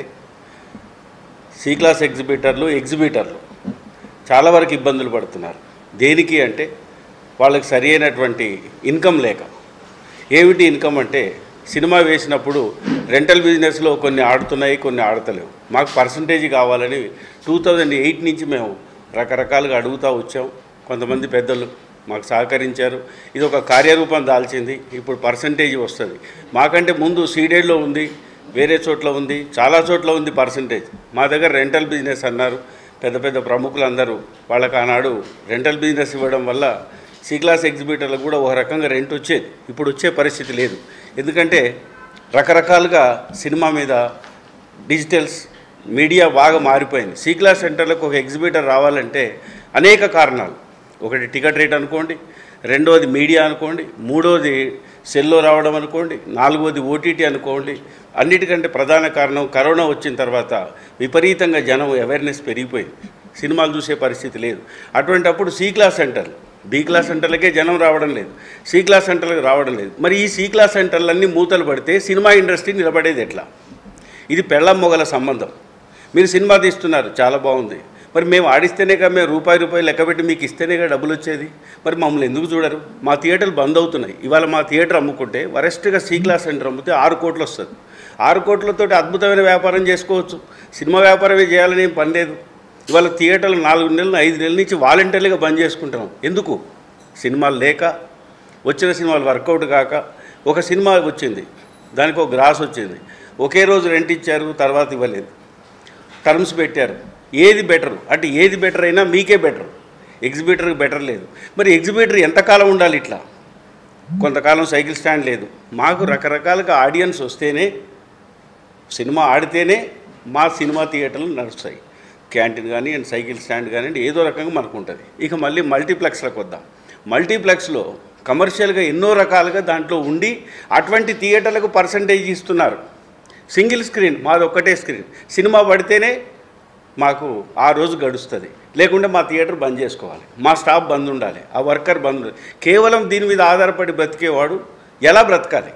సి క్లాస్ ఎగ్జిబిటర్లు ఎగ్జిబిటర్లు చాలా వరకు ఇబ్బందులు పడుతున్నారు దేనికి అంటే వాళ్ళకి సరి అయినటువంటి ఇన్కమ్ లేక ఏమిటి ఇన్కమ్ అంటే సినిమా వేసినప్పుడు రెంటల్ బిజినెస్లో కొన్ని ఆడుతున్నాయి కొన్ని ఆడతలేవు మాకు పర్సంటేజ్ కావాలని టూ థౌజండ్ ఎయిట్ నుంచి మేము రకరకాలుగా అడుగుతూ వచ్చాం కొంతమంది పెద్దలు మాకు సహకరించారు ఇది ఒక కార్యరూపం దాల్చింది ఇప్పుడు పర్సంటేజ్ వస్తుంది మాకంటే ముందు సీడెడ్లో ఉంది వేరే చోట్ల ఉంది చాలా చోట్ల ఉంది పర్సంటేజ్ మా దగ్గర రెంటల్ బిజినెస్ అన్నారు పెద్ద పెద్ద ప్రముఖులందరూ వాళ్ళకి ఆనాడు రెంటల్ బిజినెస్ ఇవ్వడం వల్ల సి క్లాస్ ఎగ్జిబిటర్లకు కూడా ఒక రకంగా రెంట్ వచ్చేది ఇప్పుడు వచ్చే పరిస్థితి లేదు ఎందుకంటే రకరకాలుగా సినిమా మీద డిజిటల్స్ మీడియా బాగా మారిపోయింది సి క్లాస్ సెంటర్లకు ఒక ఎగ్జిబిటర్ రావాలంటే అనేక కారణాలు ఒకటి టికెట్ రేట్ అనుకోండి రెండోది మీడియా అనుకోండి మూడోది సెల్లో రావడం అనుకోండి నాలుగోది ఓటీటీ అనుకోండి అన్నిటికంటే ప్రధాన కారణం కరోనా వచ్చిన తర్వాత విపరీతంగా జనం అవేర్నెస్ పెరిగిపోయింది సినిమాలు చూసే పరిస్థితి లేదు అటువంటి అప్పుడు సి క్లాస్ సెంటర్లు బి క్లాస్ సెంటర్లకే జనం రావడం లేదు సి క్లాస్ సెంటర్లకు రావడం లేదు మరి ఈ సి క్లాస్ సెంటర్లన్నీ మూతలు పడితే సినిమా ఇండస్ట్రీ నిలబడేది ఎట్లా ఇది పెళ్ళం మొగల సంబంధం మీరు సినిమా తీస్తున్నారు చాలా బాగుంది మరి మేము ఆడిస్తేనేగా మేము రూపాయి రూపాయి లెక్కబెట్టి మీకు ఇస్తేనేగా డబ్బులు వచ్చేది మరి మమ్మల్ని ఎందుకు చూడరు మా థియేటర్లు బంద్ అవుతున్నాయి ఇవాళ మా థియేటర్ అమ్ముకుంటే వరెస్ట్గా సి క్లాస్ సెంటర్ అమ్మితే ఆరు కోట్లు వస్తుంది ఆరు కోట్లతో అద్భుతమైన వ్యాపారం చేసుకోవచ్చు సినిమా వ్యాపారమే చేయాలని ఏం పని లేదు ఇవాళ థియేటర్లు నాలుగు నెలలు ఐదు నెలల నుంచి వాలంటీర్లుగా బంద్ చేసుకుంటున్నాం ఎందుకు సినిమాలు లేక వచ్చిన సినిమాలు వర్కౌట్ కాక ఒక సినిమా వచ్చింది దానికి ఒక గ్రాస్ వచ్చింది ఒకే రోజు రెంట్ ఇచ్చారు తర్వాత ఇవ్వలేదు టర్మ్స్ పెట్టారు ఏది బెటర్ అంటే ఏది బెటర్ అయినా మీకే బెటర్ ఎగ్జిబిటర్కి బెటర్ లేదు మరి ఎగ్జిబిటర్ ఎంతకాలం ఉండాలి ఇట్లా కొంతకాలం సైకిల్ స్టాండ్ లేదు మాకు రకరకాలుగా ఆడియన్స్ వస్తేనే సినిమా ఆడితేనే మా సినిమా థియేటర్లు నడుస్తాయి క్యాంటీన్ కానీ అండ్ సైకిల్ స్టాండ్ కానివ్వండి ఏదో రకంగా మనకు ఉంటుంది ఇక మళ్ళీ మల్టీప్లెక్స్లకు వద్దాం మల్టీప్లెక్స్లో కమర్షియల్గా ఎన్నో రకాలుగా దాంట్లో ఉండి అటువంటి థియేటర్లకు పర్సంటేజ్ ఇస్తున్నారు సింగిల్ స్క్రీన్ మాది ఒక్కటే స్క్రీన్ సినిమా పడితేనే మాకు ఆ రోజు గడుస్తుంది లేకుంటే మా థియేటర్ బంద్ చేసుకోవాలి మా స్టాఫ్ బంద్ ఉండాలి ఆ వర్కర్ బంద్ ఉండాలి. కేవలం దీని మీద ఆధారపడి బ్రతికేవాడు ఎలా బ్రతకాలి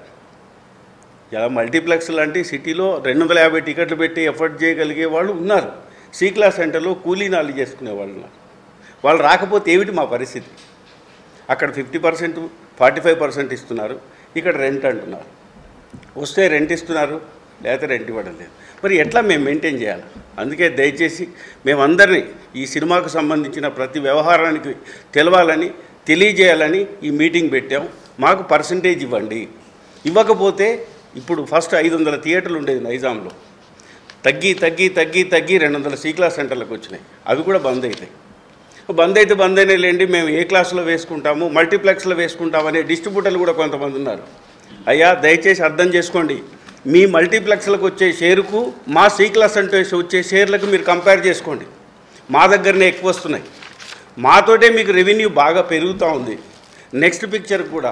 ఇలా మల్టీప్లెక్స్ లాంటి సిటీలో రెండు వందల యాభై టికెట్లు పెట్టి ఎఫర్ట్ చేయగలిగే వాళ్ళు ఉన్నారు సి క్లాస్ సెంటర్లో కూలీ నాలు చేసుకునే వాళ్ళు ఉన్నారు వాళ్ళు రాకపోతే ఏమిటి మా పరిస్థితి అక్కడ fifty percent forty five percent ఇస్తున్నారు ఇక్కడ రెంట్ అంటున్నారు వస్తే రెంట్ ఇస్తున్నారు లేకపోతే రెంట్ ఇవ్వడం లేదు మరి ఎట్లా మేము మెయింటైన్ చేయాలి అందుకే దయచేసి మేమందరినీ ఈ సినిమాకు సంబంధించిన ప్రతి వ్యవహారానికి తెలవాలని తెలియజేయాలని ఈ మీటింగ్ పెట్టాం మాకు పర్సంటేజ్ ఇవ్వండి ఇవ్వకపోతే ఇప్పుడు ఫస్ట్ ఐదు వందల థియేటర్లు ఉండేది నైజాంలో తగ్గి తగ్గి తగ్గి తగ్గి రెండు వందల సి క్లాస్ సెంటర్లకు వచ్చినాయి అవి కూడా బంద్ అవుతాయి బంద్ అయితే బంద్ అయినా లేండి మేము ఏ క్లాస్లో వేసుకుంటాము మల్టీప్లెక్స్లో వేసుకుంటామనే డిస్ట్రిబ్యూటర్లు కూడా కొంతమంది ఉన్నారు అయ్యా దయచేసి అర్థం చేసుకోండి మీ మల్టీప్లెక్స్లకు వచ్చే షేరుకు మా సి క్లాస్ అంటే వచ్చే షేర్లకు మీరు కంపేర్ చేసుకోండి మా దగ్గరనే ఎక్కువ వస్తున్నాయి మాతోటే మీకు రెవెన్యూ బాగా పెరుగుతూ ఉంది నెక్స్ట్ పిక్చర్ కూడా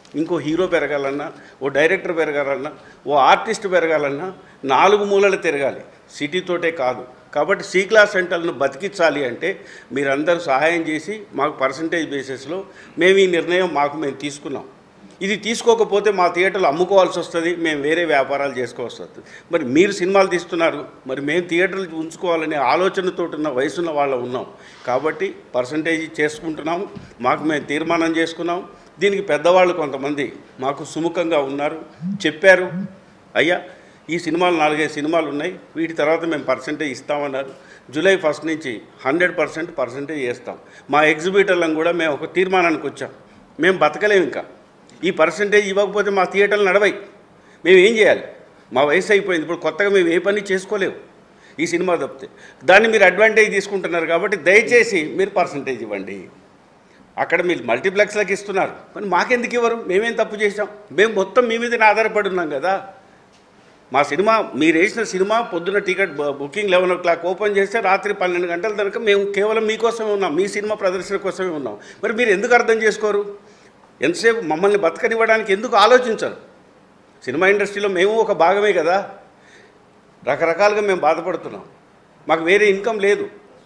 ఇంకో హీరో పెరగాలన్నా ఓ డైరెక్టర్ పెరగాలన్నా ఓ ఆర్టిస్ట్ పెరగాలన్నా నాలుగు మూలలు తిరగాలి సిటీతోటే కాదు కాబట్టి సి క్లాస్ సెంటర్లను బతికించాలి అంటే మీరందరూ సహాయం చేసి మాకు పర్సంటేజ్ బేసిస్లో మేము ఈ నిర్ణయం మాకు మేము తీసుకున్నాం ఇది తీసుకోకపోతే మా థియేటర్లు అమ్ముకోవాల్సి వస్తుంది మేము వేరే వ్యాపారాలు చేసుకోవాల్సి వస్తుంది మరి మీరు సినిమాలు తీస్తున్నారు మరి మేము థియేటర్లు ఉంచుకోవాలనే ఆలోచనతో ఉన్న వయసున్న వాళ్ళు ఉన్నాం కాబట్టి పర్సంటేజ్ చేసుకుంటున్నాం మాకు మేము తీర్మానం చేసుకున్నాం దీనికి పెద్దవాళ్ళు కొంతమంది మాకు సుముఖంగా ఉన్నారు చెప్పారు అయ్యా ఈ సినిమాలు నాలుగైదు సినిమాలు ఉన్నాయి వీటి తర్వాత మేము పర్సంటేజ్ ఇస్తామన్నారు జూలై ఫస్ట్ నుంచి హండ్రెడ్ పర్సెంట్ పర్సంటేజ్ చేస్తాం మా ఎగ్జిబిటర్లను కూడా మేము ఒక తీర్మానానికి వచ్చాం మేము బతకలేము ఇంకా ఈ పర్సంటేజ్ ఇవ్వకపోతే మా థియేటర్లు నడవై మేము ఏం చేయాలి మా వయసు అయిపోయింది ఇప్పుడు కొత్తగా మేము ఏ పని చేసుకోలేము ఈ సినిమా తప్పితే దాన్ని మీరు అడ్వాంటేజ్ తీసుకుంటున్నారు కాబట్టి దయచేసి మీరు పర్సంటేజ్ ఇవ్వండి అక్కడ మీరు మల్టీప్లెక్స్లకు ఇస్తున్నారు మరి మాకెందుకు ఇవ్వరు మేమేం తప్పు చేసాం మేము మొత్తం మీ మీదనే ఆధారపడి ఉన్నాం కదా మా సినిమా మీరు వేసిన సినిమా పొద్దున టికెట్ బ- booking eleven o'clock open చేస్తే రాత్రి పన్నెండు గంటల దాకా మేము కేవలం మీకోసమే ఉన్నాం మీ సినిమా ప్రదర్శన కోసమే ఉన్నాం మరి మీరు ఎందుకు అర్థం చేసుకోరు ఎంతసేపు మమ్మల్ని బతకనివ్వడానికి ఎందుకు ఆలోచించరు సినిమా ఇండస్ట్రీలో మేము ఒక భాగమే కదా రకరకాలుగా మేము బాధపడుతున్నాం మాకు వేరే ఇన్కమ్ లేదు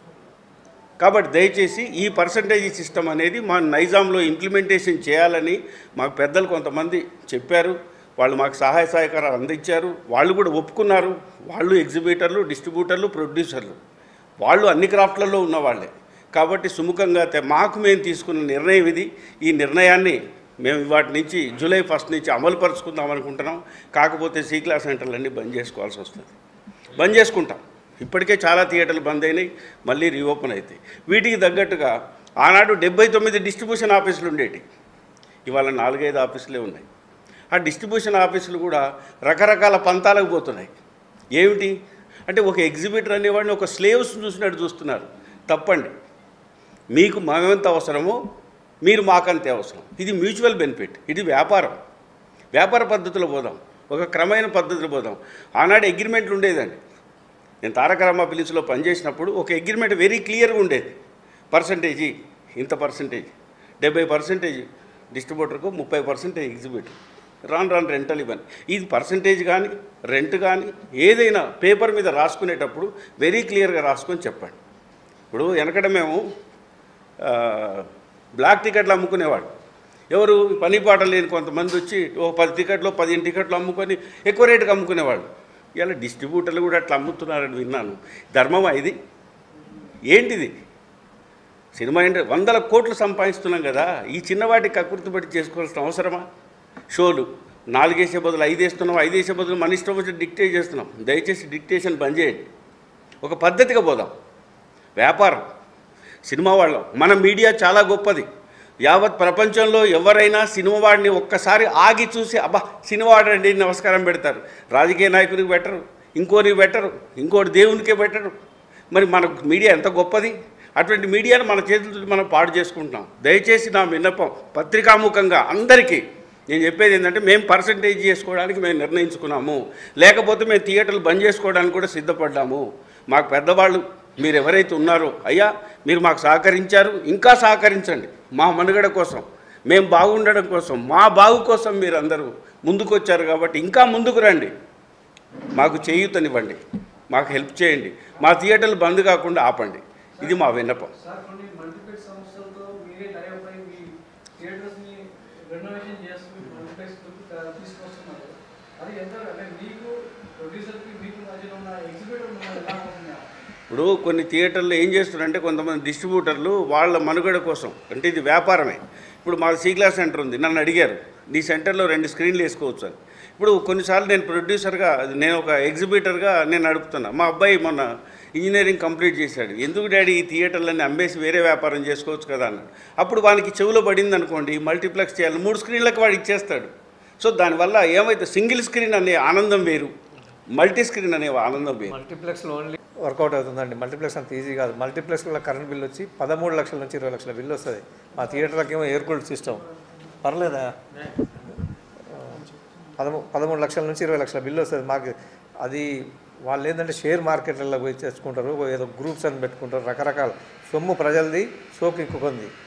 కాబట్టి దయచేసి ఈ పర్సంటేజ్ సిస్టమ్ అనేది మా నైజాంలో ఇంప్లిమెంటేషన్ చేయాలని మాకు పెద్దలు కొంతమంది చెప్పారు వాళ్ళు మాకు సహాయ సహకారాలు అందించారు వాళ్ళు కూడా ఒప్పుకున్నారు వాళ్ళు ఎగ్జిబిటర్లు డిస్ట్రిబ్యూటర్లు ప్రొడ్యూసర్లు వాళ్ళు అన్ని క్రాఫ్ట్లలో ఉన్నవాళ్ళే కాబట్టి సుముఖంగా తె- మాకు మేము తీసుకున్న నిర్ణయం ఇది ఈ నిర్ణయాన్ని మేము వాటి నుంచి జూలై ఫస్ట్ నుంచి అమలు పరుచుకుందాం అనుకుంటున్నాం కాకపోతే సి క్లాస్ సెంటర్లన్నీ బంద్ చేసుకోవాల్సి వస్తుంది బంద్ చేసుకుంటాం ఇప్పటికే చాలా థియేటర్లు బంద్ అయినాయి మళ్ళీ రీఓపెన్ అవుతాయి వీటికి తగ్గట్టుగా ఆనాడు డెబ్బై తొమ్మిది డిస్ట్రిబ్యూషన్ ఆఫీసులు ఉండేటి ఇవాళ నాలుగైదు ఆఫీసులే ఉన్నాయి ఆ డిస్ట్రిబ్యూషన్ ఆఫీసులు కూడా రకరకాల పంతాలకు పోతున్నాయి ఏమిటి అంటే ఒక ఎగ్జిబిటర్ అనేవాడిని ఒక స్లేవ్స్ చూసినట్టు చూస్తున్నారు తప్పండి మీకు మేమెంత అవసరమో మీరు మాకంతే అవసరం ఇది మ్యూచువల్ బెనిఫిట్ ఇది వ్యాపారం వ్యాపార పద్ధతిలో పోదాం ఒక క్రమైన పద్ధతిలో పోదాం ఆనాడు అగ్రిమెంట్లు ఉండేదండి నేను తారక రామ ఫిలిమ్స్లో పనిచేసినప్పుడు ఒక అగ్రిమెంట్ వెరీ క్లియర్గా ఉండేది పర్సంటేజీ ఇంత పర్సంటేజ్ డెబ్బై పర్సెంటేజ్ డిస్ట్రిబ్యూటర్కు ముప్పై పర్సెంటేజ్ ఎగ్జిబిటర్ రాను రాను రెంటల్ ఇవ్వని ఇది పర్సంటేజ్ కానీ రెంట్ కానీ ఏదైనా పేపర్ మీద రాసుకునేటప్పుడు వెరీ క్లియర్గా రాసుకొని చెప్పండి ఇప్పుడు వెనకడ మేము ఆ, బ్లాక్ టికెట్లు అమ్ముకునేవాడు ఎవరు పని పాట లేని కొంతమంది వచ్చి ఒక పది టికెట్లు పదిహేను టికెట్లు అమ్ముకొని ఎక్కువ రేటుకి అమ్ముకునేవాడు ఇలా డిస్ట్రిబ్యూటర్లు కూడా అట్లా అమ్ముతున్నారని విన్నాను ధర్మమా ఇది ఏంటిది సినిమా అంటే వందల కోట్లు సంపాదిస్తున్నాం కదా ఈ చిన్నవాటికి కకృతిపడి చేసుకోవాల్సిన అవసరమా షోలు నాలుగేసే బదులు ఐదేస్తున్నాం ఐదేసే బదులు మన ఇష్టం వచ్చి డిక్టేట్ చేస్తున్నాం దయచేసి డిక్టేషన్ బంద్ చేయండి ఒక పద్ధతిగా పోదాం వ్యాపారం సినిమా వాళ్ళం మన మీడియా చాలా గొప్పది యావత్ ప్రపంచంలో ఎవరైనా సినిమా వాడిని ఒక్కసారి ఆగి చూసి అబ్బా సినిమా వాడండి నమస్కారం పెడతారు రాజకీయ నాయకునికి పెట్టరు ఇంకోరికి పెట్టరు ఇంకోటి దేవునికే పెట్టరు మరి మన మీడియా ఎంత గొప్పది అటువంటి మీడియాను మన చేతులతో మనం పాడు చేసుకుంటున్నాం దయచేసి నా విన్నపం పత్రికాముఖంగా అందరికీ నేను చెప్పేది ఏంటంటే మేము పర్సంటేజ్ చేసుకోవడానికి మేము నిర్ణయించుకున్నాము లేకపోతే మేము థియేటర్లు బంద్ చేసుకోవడానికి కూడా సిద్ధపడ్డాము మాకు పెద్దవాళ్ళు మీరు ఎవరైతే ఉన్నారో అయ్యా మీరు మాకు సహకరించారు ఇంకా సహకరించండి మా మనుగడ కోసం మేము బాగుండడం కోసం మా బాగు కోసం మీరు అందరూ ముందుకొచ్చారు కాబట్టి ఇంకా ముందుకు రండి మాకు చేయూతనివ్వండి మాకు హెల్ప్ చేయండి మా థియేటర్లు బంద్ కాకుండా ఆపండి ఇది మా విన్నపం సార్ కొన్ని మల్టీప్లెక్స్ సంస్థలతో మీరే టైప్ అయి మీ థియేటర్స్ ని రెనోవేషన్ చేస్తూ మల్టీప్లెక్స్ తీసుకొస్తున్నారు అది ఎంత అంటే మీకు ప్రొడ్యూసర్ కి మీకు మధ్యలో ఉన్న ఎగ్జిబిటర్ ఎలా ఉంటుందా ఇప్పుడు కొన్ని థియేటర్లు ఏం చేస్తున్నారంటే కొంతమంది డిస్ట్రిబ్యూటర్లు వాళ్ళ మనుగడ కోసం అంటే ఇది వ్యాపారమే ఇప్పుడు మా సి క్లాస్ సెంటర్ ఉంది నన్ను అడిగారు నీ సెంటర్లో రెండు స్క్రీన్లు వేసుకోవచ్చు అని ఇప్పుడు కొన్నిసార్లు నేను ప్రొడ్యూసర్గా నేను ఒక ఎగ్జిబిటర్గా నేను నడుపుతున్నా మా అబ్బాయి మొన్న ఇంజనీరింగ్ కంప్లీట్ చేశాడు ఎందుకు డాడీ ఈ థియేటర్లన్నీ అమ్మేసి వేరే వ్యాపారం చేసుకోవచ్చు కదా అన్నాడు అప్పుడు వానికి చెవులో పడింది అనుకోండి మల్టీప్లెక్స్ చేయాలి మూడు స్క్రీన్లకు వాడు ఇచ్చేస్తాడు సో దానివల్ల ఏమైతే సింగిల్ స్క్రీన్ అనే ఆనందం వేరు మల్టీ స్క్రీన్ అనే ఆనందం వేరు మల్టీప్లెక్స్లో ఓన్లీ వర్కౌట్ అవుతుందండి మల్టీప్లెక్స్ అంత ఈజీ కాదు మల్టీప్లెక్స్లో కరెంట్ బిల్ వచ్చి పదమూడు లక్షల నుంచి ఇరవై లక్షల బిల్లు వస్తుంది మా థియేటర్కి ఏమో ఎయిర్ కూల్డ్ సిస్టమ్ పర్లేదా పదమూ పదమూడు లక్షల నుంచి ఇరవై లక్షల బిల్లు వస్తుంది మాకు అది వాళ్ళు ఏంటంటే షేర్ మార్కెట్లలో పోయి తెచ్చుకుంటారు ఏదో గ్రూప్స్ అని పెట్టుకుంటారు రకరకాల సొమ్ము ప్రజలది సోకు ఇంకొకంది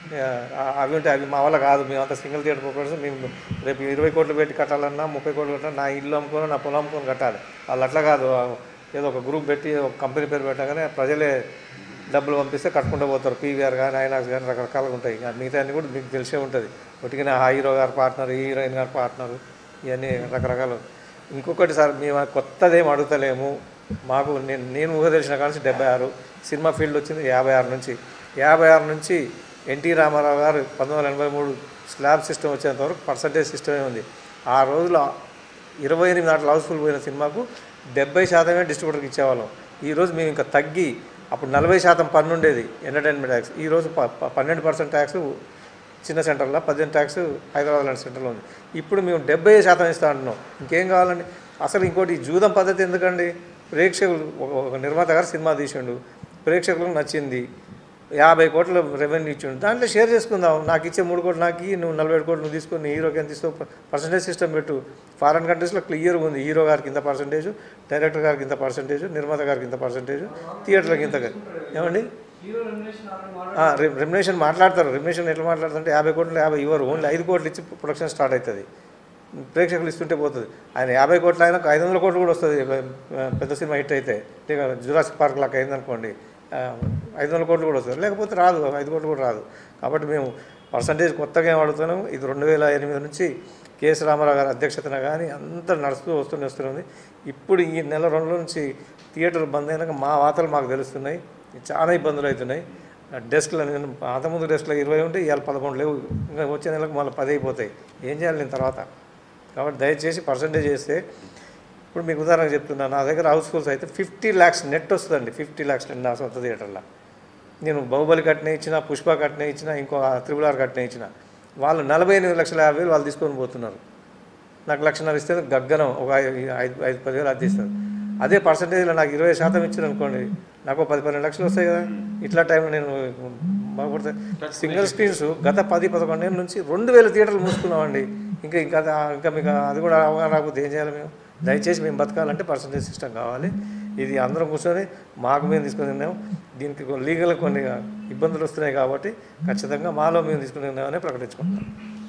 ఆ, అవి ఉంటే అవి మా వల్ల కాదు మేము అంత సింగిల్ థియేటర్ ప్రొపరేషన్ మేము రేపు ఇరవై కోట్లు పెట్టి కట్టాలన్నా ముప్పై కోట్లు కట్టాలన్నా నా ఇల్లు అమ్ముకొని నా పొలం అమ్ముకొని కట్టాలి వాళ్ళు అట్లా కాదు ఏదో ఒక గ్రూప్ పెట్టి ఒక కంపెనీ పేరు పెట్టగానే ప్రజలే డబ్బులు పంపిస్తే కట్టుకుంటూ పోతారు పీవీఆర్ కానీ ఐనాక్స్ కానీ రకరకాలుగా ఉంటాయి ఇంకా మిగతా అన్ని కూడా మీకు తెలిసే ఉంటుంది ఒకటికి ఆ హీరో గారు పార్ట్నర్ ఈ హీరోయిన్ గారు పార్ట్నర్ ఇవన్నీ రకరకాలు ఇంకొకటి సార్ మేము కొత్తదేం అడుగుతలేము మాకు నేను నేను ఊహ తెలిసిన కాడ నుంచి డెబ్బై ఆరు సినిమా ఫీల్డ్ వచ్చింది యాభై ఆరు నుంచి యాభై ఆరు నుంచి ఎన్టీ రామారావు గారు పంతొమ్మిది వందల ఎనభై మూడు స్లాబ్ సిస్టమ్ వచ్చేంత వరకు పర్సంటేజ్ సిస్టమే ఉంది ఆ రోజులో ఇరవై ఎనిమిది నాట్లు హౌస్ఫుల్ పోయిన సినిమాకు డెబ్బై శాతమే డిస్ట్రిబ్యూటర్కి ఇచ్చేవాళ్ళం ఈరోజు మేము ఇంకా తగ్గి అప్పుడు నలభై శాతం పన్ను ఉండేది ఎంటర్టైన్మెంట్ ట్యాక్స్ ఈరోజు ప ప- పన్నెండు పర్సెంట్ ట్యాక్స్ చిన్న సెంటర్లో పద్దెనిమిది ట్యాక్స్ హైదరాబాద్ లాంటి సెంటర్లో ఉంది ఇప్పుడు మేము డెబ్బై శాతం ఇస్తా అంటున్నాం ఇంకేం కావాలండి అసలు ఇంకోటి ఈ జూదం పద్ధతి ఎందుకండి ప్రేక్షకులు ఒక- ఒక నిర్మాత గారు సినిమా తీసిండు ప్రేక్షకులకు నచ్చింది యాభై కోట్ల రెవెన్యూ ఇచ్చిండు దాంట్లో షేర్ చేసుకుందాం నాకు ఇచ్చే మూడు కోట్లు నాకు ఇయ్యి, నువ్వు నలభై ఏడు కోట్లు నువ్వు తీసుకొని హీరోకి ఎంత ఇస్తావు పర్సంటేజ్ సిస్టమ్ పెట్టు ఫారెన్ కంట్రీస్లో క్లియర్గా ఉంది హీరో గారికి ఇంత పర్సంటేజ్ డైరెక్టర్ గారికి ఇంత పర్సంటేజ్ నిర్మాత గారికి ఇంత పర్సంటేజ్ థియేటర్కి ఇంత ఏమండి హీరో రెమ్యునేషన్ ఆల్రెడీ రెమ్యునేషన్ మాట్లాడతారు రెమ్యునేషన్ ఎట్లా మాట్లాడుతుంటే యాభై కోట్లు యాభై ఇవ్వరు ఓన్లీ ఐదు కోట్లు ఇచ్చి ప్రొడక్షన్ స్టార్ట్ అవుతుంది ప్రేక్షకులు ఇస్తుంటే పోతుంది ఆయన యాభై కోట్లు ఆయన ఐదు వందల కోట్లు కూడా వస్తుంది ఆ, పెద్ద సినిమా హిట్ అయితే లేక జురాసిక్ పార్క్ లాగా అయిందనుకోండి ఆ, ఐదు వందల కోట్లు కూడా వస్తుంది లేకపోతే రాదు ఐదు కోట్లు కూడా రాదు కాబట్టి మేము పర్సంటేజ్ కొత్తగా ఏం అడుగుతున్నాం ఇది రెండు వేల ఎనిమిది నుంచి కేఎస్ రామారావు గారి అధ్యక్షతన కానీ అంత నడుస్తూ వస్తూనే వస్తుంది ఇప్పుడు ఈ నెల రెండు నుంచి థియేటర్లు బంద్ అయినాక మా వార్తలు మాకు తెలుస్తున్నాయి చాలా ఇబ్బందులు అవుతున్నాయి డెస్క్లో నేను అంత ముందు డెస్క్లో ఇరవై ఉంటే ఇవాళ పదకొండు లేవు ఇంకా వచ్చే నెలకు మళ్ళీ పది అయిపోతాయి ఏం చేయాలి నేను తర్వాత కాబట్టి దయచేసి పర్సంటేజ్ చేస్తే ఇప్పుడు మీకు ఉదాహరణ చెప్తున్నా నా దగ్గర హౌస్ఫుల్స్ అయితే ఫిఫ్టీ ల్యాక్స్ నెట్ వస్తుందండి ఫిఫ్టీ ల్యాక్స్ నెట్ నా సొంత థియేటర్లో నేను బాహుబలి కట్నే ఇచ్చిన పుష్ప కట్నే ఇచ్చిన ఇంకో త్రిబుల్ ఆర్ కట్నే ఇచ్చిన వాళ్ళు నలభై ఎనిమిది లక్షల యాభై వేలు వాళ్ళు తీసుకొని పోతున్నారు నాకు లక్షన్నర ఇస్తే గగ్గనం ఒక ఐ- ఐదు ఐదు పదివేలు అది ఇస్తారు అదే పర్సంటేజ్లో నాకు ఇరవై శాతం ఇచ్చారు అనుకోండి నాకు ఒక పది పన్నెండు లక్షలు వస్తాయి కదా ఇట్లా టైంలో నేను బాగుపడతాయి సింగిల్ స్క్రీన్స్ గత పది పదకొండు ఏళ్ళ నుంచి రెండు వేల థియేటర్లు మూసుకున్నామండి ఇంకా ఇంకా అది- ఇంకా మీకు అది కూడా అవగాహన రాకపోతే ఏం చేయాలి మేము దయచేసి మేము బతకాలంటే పర్సంటేజ్ సిస్టమ్ కావాలి ఇది అందరం కూర్చొని మాకు మేము తీసుకుని తిన్నాం దీనికి లీగల్ కొన్ని ఇబ్బందులు వస్తున్నాయి కాబట్టి ఖచ్చితంగా మాలో మేము తీసుకుని తిన్నామని ప్రకటించుకుంటున్నాం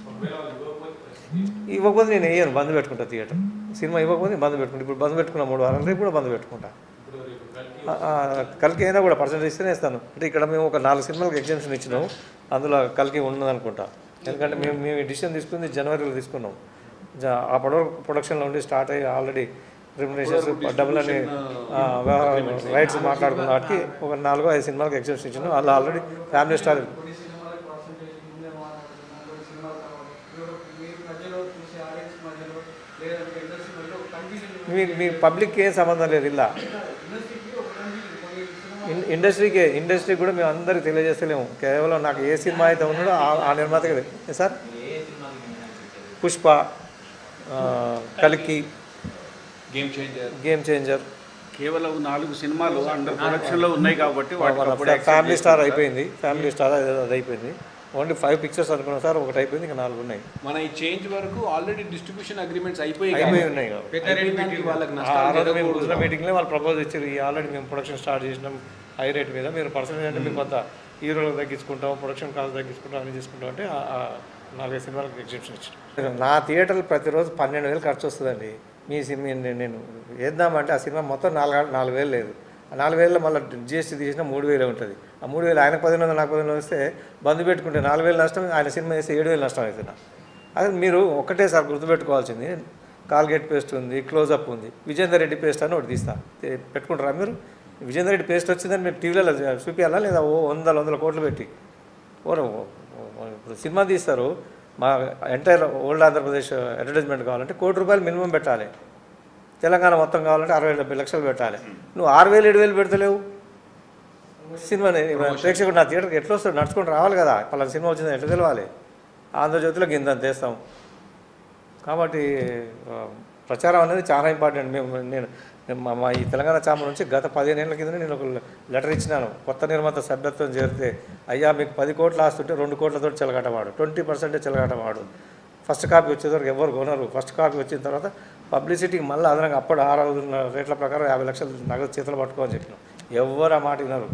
ఇవ్వకపోతే నేను వేయను బంద్ పెట్టుకుంటా థియేటర్ సినిమా ఇవ్వకపోతే బంద్ పెట్టుకుంటా ఇప్పుడు బంద్ పెట్టుకున్నా మూడు వారాలు రేపు కూడా బంద్ పెట్టుకుంటా ఆ, ఆ, కల్కి అయినా కూడా పర్సెంటేజ్ ఇస్తేనే ఇస్తాను అంటే ఇక్కడ మేము ఒక నాలుగు సినిమాలకు ఎగ్జామ్షన్ ఇచ్చినాం అందులో కల్కి ఉన్నదనుకుంటా ఎందుకంటే మేము మేము ఈ డిసిషన్ తీసుకుంది జనవరిలో తీసుకున్నాం జ- ఆ పొడవు ప్రొడక్షన్లో ఉండి స్టార్ట్ అయ్యి ఆల్రెడీ రెమ్యునేషన్స్ డబ్బులు అని రైట్స్ మాట్లాడుకున్న వాటికి ఒక నాలుగో ఐదు సినిమాలకు ఎగ్జామ్షన్ ఇచ్చినాం వాళ్ళు ఆల్రెడీ ఫ్యామిలీ స్టార్ కొన్ని సినిమాలకు పర్సంటేజ్ ముందే మాట్లాడుతున్నాం కొన్ని సినిమాలు తర్వాత ఇప్పుడు మీరు మధ్యలో చూసే ఆడియన్స్ మధ్యలో లేదంటే ఇండస్ట్రీ మధ్యలో ఒక కన్ఫ్యూజన్ మీ మీ పబ్లిక్కి ఏం సంబంధం లేదు ఇలా ఇండస్ట్రీకి ఒక కన్ఫ్యూజన్ కొన్ని సినిమా ఇన్- ఇండస్ట్రీకే ఇండస్ట్రీ కూడా మేము అందరికి తెలియజేస్తలేము కేవలం నాకు ఏ సినిమా అయితే ఉన్నాడో ఆ- ఆ నిర్మాతకి తెలి- ఏ సార్ పుష్ప ఆ, కల్కి గేమ్ చేంజర్ గేమ్ చేంజర్ కేవలం నాలుగు సినిమాలు అండర్ ప్రొడక్షన్లో ఉన్నాయి కాబట్టి వాటికి అప్పుడే ఫ్యామిలీ స్టార్ అయిపోయింది ఫ్యామిలీ స్టార్ అది అది అయిపోయింది ఓన్లీ ఫైవ్ పిక్చర్స్ అనుకున్నాం సార్ ఒకటి అయిపోయింది ఇంకా నాలుగు ఉన్నాయి మన ఈ చేంజ్ వరకు ఆల్రెడీ డిస్ట్రిబ్యూషన్ అగ్రిమెంట్స్ అయిపోయి అయిపోయి ఉన్నాయి కాబట్టి అయిపోయినానికి వాళ్ళకి ఆ నష్టాలు రోజు మేము జరగకూడదు కూర్చున్న మీటింగ్లో వాళ్ళు ప్రపోజ్ ఇచ్చారు ఈ ఆల్రెడీ మేము ప్రొడక్షన్ స్టార్ట్ చేసినాం హై రేట్ మీద మీరు పర్సనల్ అంటే మీకు కొంత హీరోలకు తగ్గించుకుంటాం ప్రొడక్షన్ కాస్ట్ తగ్గించుకుంటాం అన్ని చేసుకుంటాం అంటే ఆ- ఆ నాలుగైదు సినిమాలకు ఎగ్జిబిషన్ ఇచ్చారు నా థియేటర్లు ప్రతిరోజు పన్నెండు వేలు ఖర్చు వస్తుందండి మీ సినిమా నేను నేను వేద్దామంటే ఆ సినిమా మొత్తం నాలుగు నాలుగు వేలు లేదు ఆ నాలుగు వేలలో మళ్ళీ జిఎస్టీ తీసిన మూడు వేలే ఉంటుంది ఆ మూడు వేలు ఆయన పదిహేను వందలు నాకు పదిహేను వందలు వస్తే బంద్ పెట్టుకుంటే నాలుగు వేలు నష్టం ఆయన సినిమా వేస్తే ఏడు వేలు నష్టం అవుతున్నా అదే మీరు ఒకటేసారి గుర్తుపెట్టుకోవాల్సింది కాల్గేట్ పేస్ట్ ఉంది క్లోజప్ ఉంది విజేందర్ రెడ్డి పేస్ట్ అని ఒకటి తీస్తా తే- పెట్టుకుంటారా మీరు విజేందర్ రెడ్డి పేస్ట్ వచ్చిందని మీరు టీవీలలో చూపించాలా లేదా ఓ వందల వందల కోట్లు పెట్టి ఓ ఓ- ఓ- ఇప్పుడు సినిమా తీస్తారు మా ఎంటైర్ ఓల్డ్ ఆంధ్రప్రదేశ్ అడ్వర్టైజ్మెంట్ కావాలంటే కోటి రూపాయలు మినిమం పెట్టాలి తెలంగాణ మొత్తం కావాలంటే అరవై డెబ్బై లక్షలు పెట్టాలి నువ్వు ఆరు వేలు ఏడు వేలు పెడతలేవు సినిమా ప్రేక్షకుడు నా థియేటర్కి ఎట్లా వస్తాడు నడుచుకుంటూ రావాలి కదా పలానా సినిమా వచ్చింది ఎట్లా తెలవాలి ఆంధ్రజ్యోతిలో గింత తీస్తాం కాబట్టి ఆ, ప్రచారం అనేది చాలా ఇంపార్టెంట్ మేము నేను నేను మా మా ఈ తెలంగాణ చాంబర్ నుంచి గత పదిహేను ఏళ్ళ కింద నేను ఒక లెటర్ ఇచ్చినాను కొత్త నిర్మాత సభ్యత్వం చేరితే అయ్యా మీకు పది కోట్లు ఆస్తుంటే రెండు కోట్లతో చెలగాటవాడు ట్వంటీ పర్సెంటే చెలగాటవాడు ఫస్ట్ కాపీ వచ్చేసరికి ఎవరు కొనరు ఫస్ట్ కాపీ వచ్చిన తర్వాత పబ్లిసిటీకి మళ్ళీ అదనంగా అప్పుడు ఆరు రేట్ల ప్రకారం యాభై లక్షలు నగదు చేతులు పట్టుకోని చెప్పినాం ఎవరు ఆ మాట వినరు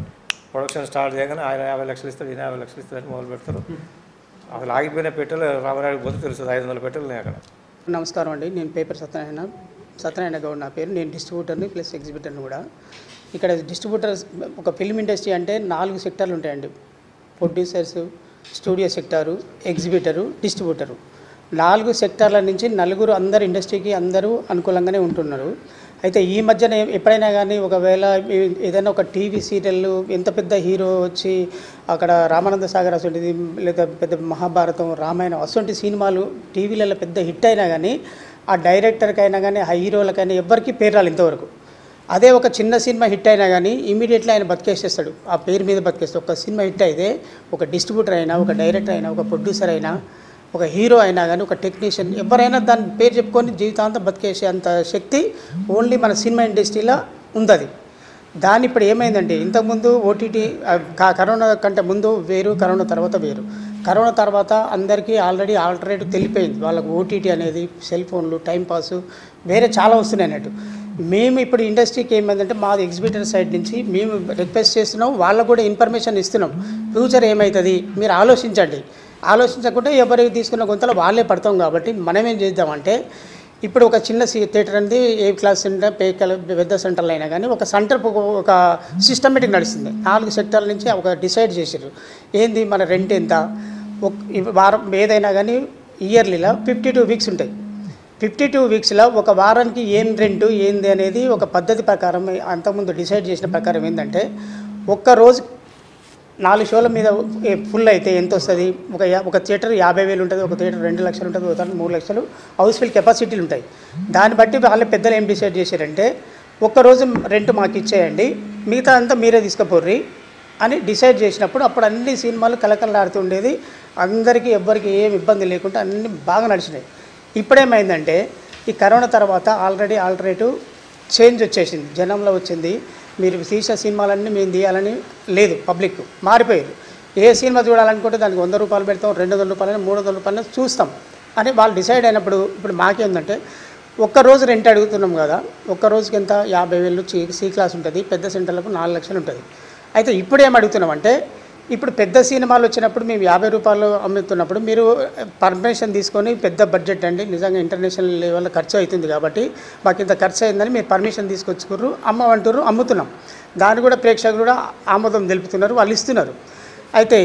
ప్రొడక్షన్ స్టార్ట్ చేయగానే ఆయన యాభై లక్షలు ఇస్తాడు ఈయన యాభై లక్షలు ఇస్తాడు అని మొదలు పెడతారు అసలు ఆగిపోయిన పెట్రోల్ రామరాయుడు పోతే తెలుస్తుంది ఐదు వందల పెట్రోల్ ఉన్నాయి అక్కడ నమస్కారం అండి నేను పేపర్ సత్యనారాయణ సత్యనారాయణ గౌడ్ నా పేరు నేను డిస్ట్రిబ్యూటర్ని ప్లస్ ఎగ్జిబిటర్ని కూడా ఇక్కడ డిస్ట్రిబ్యూటర్స్ ఒక ఫిల్మ్ ఇండస్ట్రీ అంటే నాలుగు సెక్టార్లు ఉంటాయండి producers studio sector exhibitor distributor నాలుగు సెక్టార్ల నుంచి నలుగురు అందరు ఇండస్ట్రీకి అందరూ అనుకూలంగానే ఉంటున్నారు అయితే ఈ మధ్యన ఏ- ఎప్పుడైనా కానీ ఒకవేళ ఏ- ఏదైనా ఒక టీవీ సీరియల్ ఎంత పెద్ద హీరో వచ్చి అక్కడ రామానంద సాగర్ అసొంటిది లేదా పెద్ద మహాభారతం రామాయణం అసొంటి సినిమాలు టీవీలలో పెద్ద హిట్ అయినా కానీ ఆ డైరెక్టర్కైనా కానీ ఆ హీరోలకైనా ఎవ్వరికీ పేరు రాలి ఇంతవరకు అదే ఒక చిన్న సినిమా హిట్ అయినా కానీ ఇమీడియట్లీ ఆయన బతికేసేస్తాడు ఆ పేరు మీద బతికేస్తాడు ఒక సినిమా హిట్ అయితే ఒక డిస్ట్రిబ్యూటర్ అయినా ఒక డైరెక్టర్ అయినా ఒక ప్రొడ్యూసర్ అయినా ఒక హీరో అయినా కానీ ఒక టెక్నీషియన్ ఎవరైనా దాని పేరు చెప్పుకొని జీవితాంతం బతికేసే అంత శక్తి ఓన్లీ మన సినిమా ఇండస్ట్రీలో ఉంది దాని ఇప్పుడు ఏమైందంటే ఇంతకుముందు ఓటీటీ ఆ, క- కరోనా కంటే ముందు వేరు కరోనా తర్వాత వేరు కరోనా తర్వాత అందరికీ ఆల్రెడీ ఆల్టర్నేటివ్ తెలిపోయింది వాళ్ళకు ఓటీటీ అనేది సెల్ ఫోన్లు టైంపాస్ వేరే చాలా వస్తున్నాయి అన్నట్టు మేము ఇప్పుడు ఇండస్ట్రీకి ఏమైందంటే మాది ఎగ్జిబిటర్ సైడ్ నుంచి మేము రిక్వెస్ట్ చేస్తున్నాం వాళ్ళకు కూడా ఇన్ఫర్మేషన్ ఇస్తున్నాం ఫ్యూచర్ ఏమవుతుంది మీరు ఆలోచించండి ఆలోచించకుంటే ఎవరికి తీసుకున్న గుంతలో వాళ్ళే పడతాం కాబట్టి మనం ఏం చేద్దామంటే ఇప్పుడు ఒక చిన్న సి థియేటర్ అనేది ఏ క్లాస్ సెంటర్ పే కల పెద్ద సెంటర్లు అయినా కానీ ఒక సెంటర్ ఒక- ఒక సిస్టమేటిక్ నడుస్తుంది నాలుగు సెక్టర్ల నుంచి ఒక డిసైడ్ చేసారు ఏంది మన రెంట్ ఎంత ఒక ఈ వారం ఏదైనా కానీ ఇయర్లీలో ఫిఫ్టీ టూ వీక్స్ ఉంటాయి ఫిఫ్టీ టూ వీక్స్లో ఒక వారానికి ఏం రెంట్ ఏంది అనేది ఒక పద్ధతి ప్రకారం అంతకుముందు డిసైడ్ చేసిన ప్రకారం ఏంటంటే ఒక్క రోజు నాలుగు షోల మీద ఏ ఫుల్ అయితే ఎంత వస్తుంది ఒక యా- ఒక థియేటర్ యాభై వేలు ఉంటుంది ఒక థియేటర్ రెండు లక్షలు ఉంటుంది ఒక థియేటర్ మూడు లక్షలు హౌస్ఫుల్ కెపాసిటీలు ఉంటాయి దాన్ని బట్టి వాళ్ళ పెద్దలు ఏం డిసైడ్ చేశారంటే ఒక్కరోజు రెంట్ మాకు ఇచ్చేయండి మిగతా అంతా మీరే తీసుకుపోర్రి అని డిసైడ్ చేసినప్పుడు అప్పుడు అన్ని సినిమాలు కలకలలాడుతుండేది అందరికీ ఎవ్వరికి ఏం ఇబ్బంది లేకుండా అన్ని బాగా నడిచినాయి ఇప్పుడేమైందంటే ఈ కరోనా తర్వాత ఆల్రెడీ ఆల్టర్నేటివ్ చేంజ్ వచ్చేసింది జనంలో వచ్చింది మీరు తీసిన సినిమాలన్నీ మేము తీయాలని లేదు పబ్లిక్ మారిపోయారు ఏ సినిమా చూడాలనుకుంటే దానికి వంద రూపాయలు పెడతాం రెండు వందల రూపాయలు మూడు వందల రూపాయలు చూస్తాం అని వాళ్ళు డిసైడ్ అయినప్పుడు ఇప్పుడు మాకేందంటే ఒక్క రోజు రెంట్ అడుగుతున్నాం కదా ఒక్క రోజుకి ఎంత యాభై వేలు చి సి క్లాస్ ఉంటుంది పెద్ద సెంటర్లకు నాలుగు లక్షలు ఉంటుంది అయితే ఇప్పుడు ఏం అడుగుతున్నామంటే ఇప్పుడు పెద్ద సినిమాలు వచ్చినప్పుడు మేము యాభై రూపాయలు అమ్ముతున్నప్పుడు మీరు పర్మిషన్ తీసుకొని పెద్ద బడ్జెట్ అండి నిజంగా ఇంటర్నేషనల్ లెవెల్లో ఖర్చు అవుతుంది కాబట్టి మాకు ఇంత ఖర్చు అయిందని మీరు పర్మిషన్ తీసుకొచ్చుకుర్రు అమ్మమంటుర్రు అమ్ముతున్నాం దాన్ని కూడా ప్రేక్షకులు కూడా ఆమోదం తెలుపుతున్నారు వాళ్ళు ఇస్తున్నారు అయితే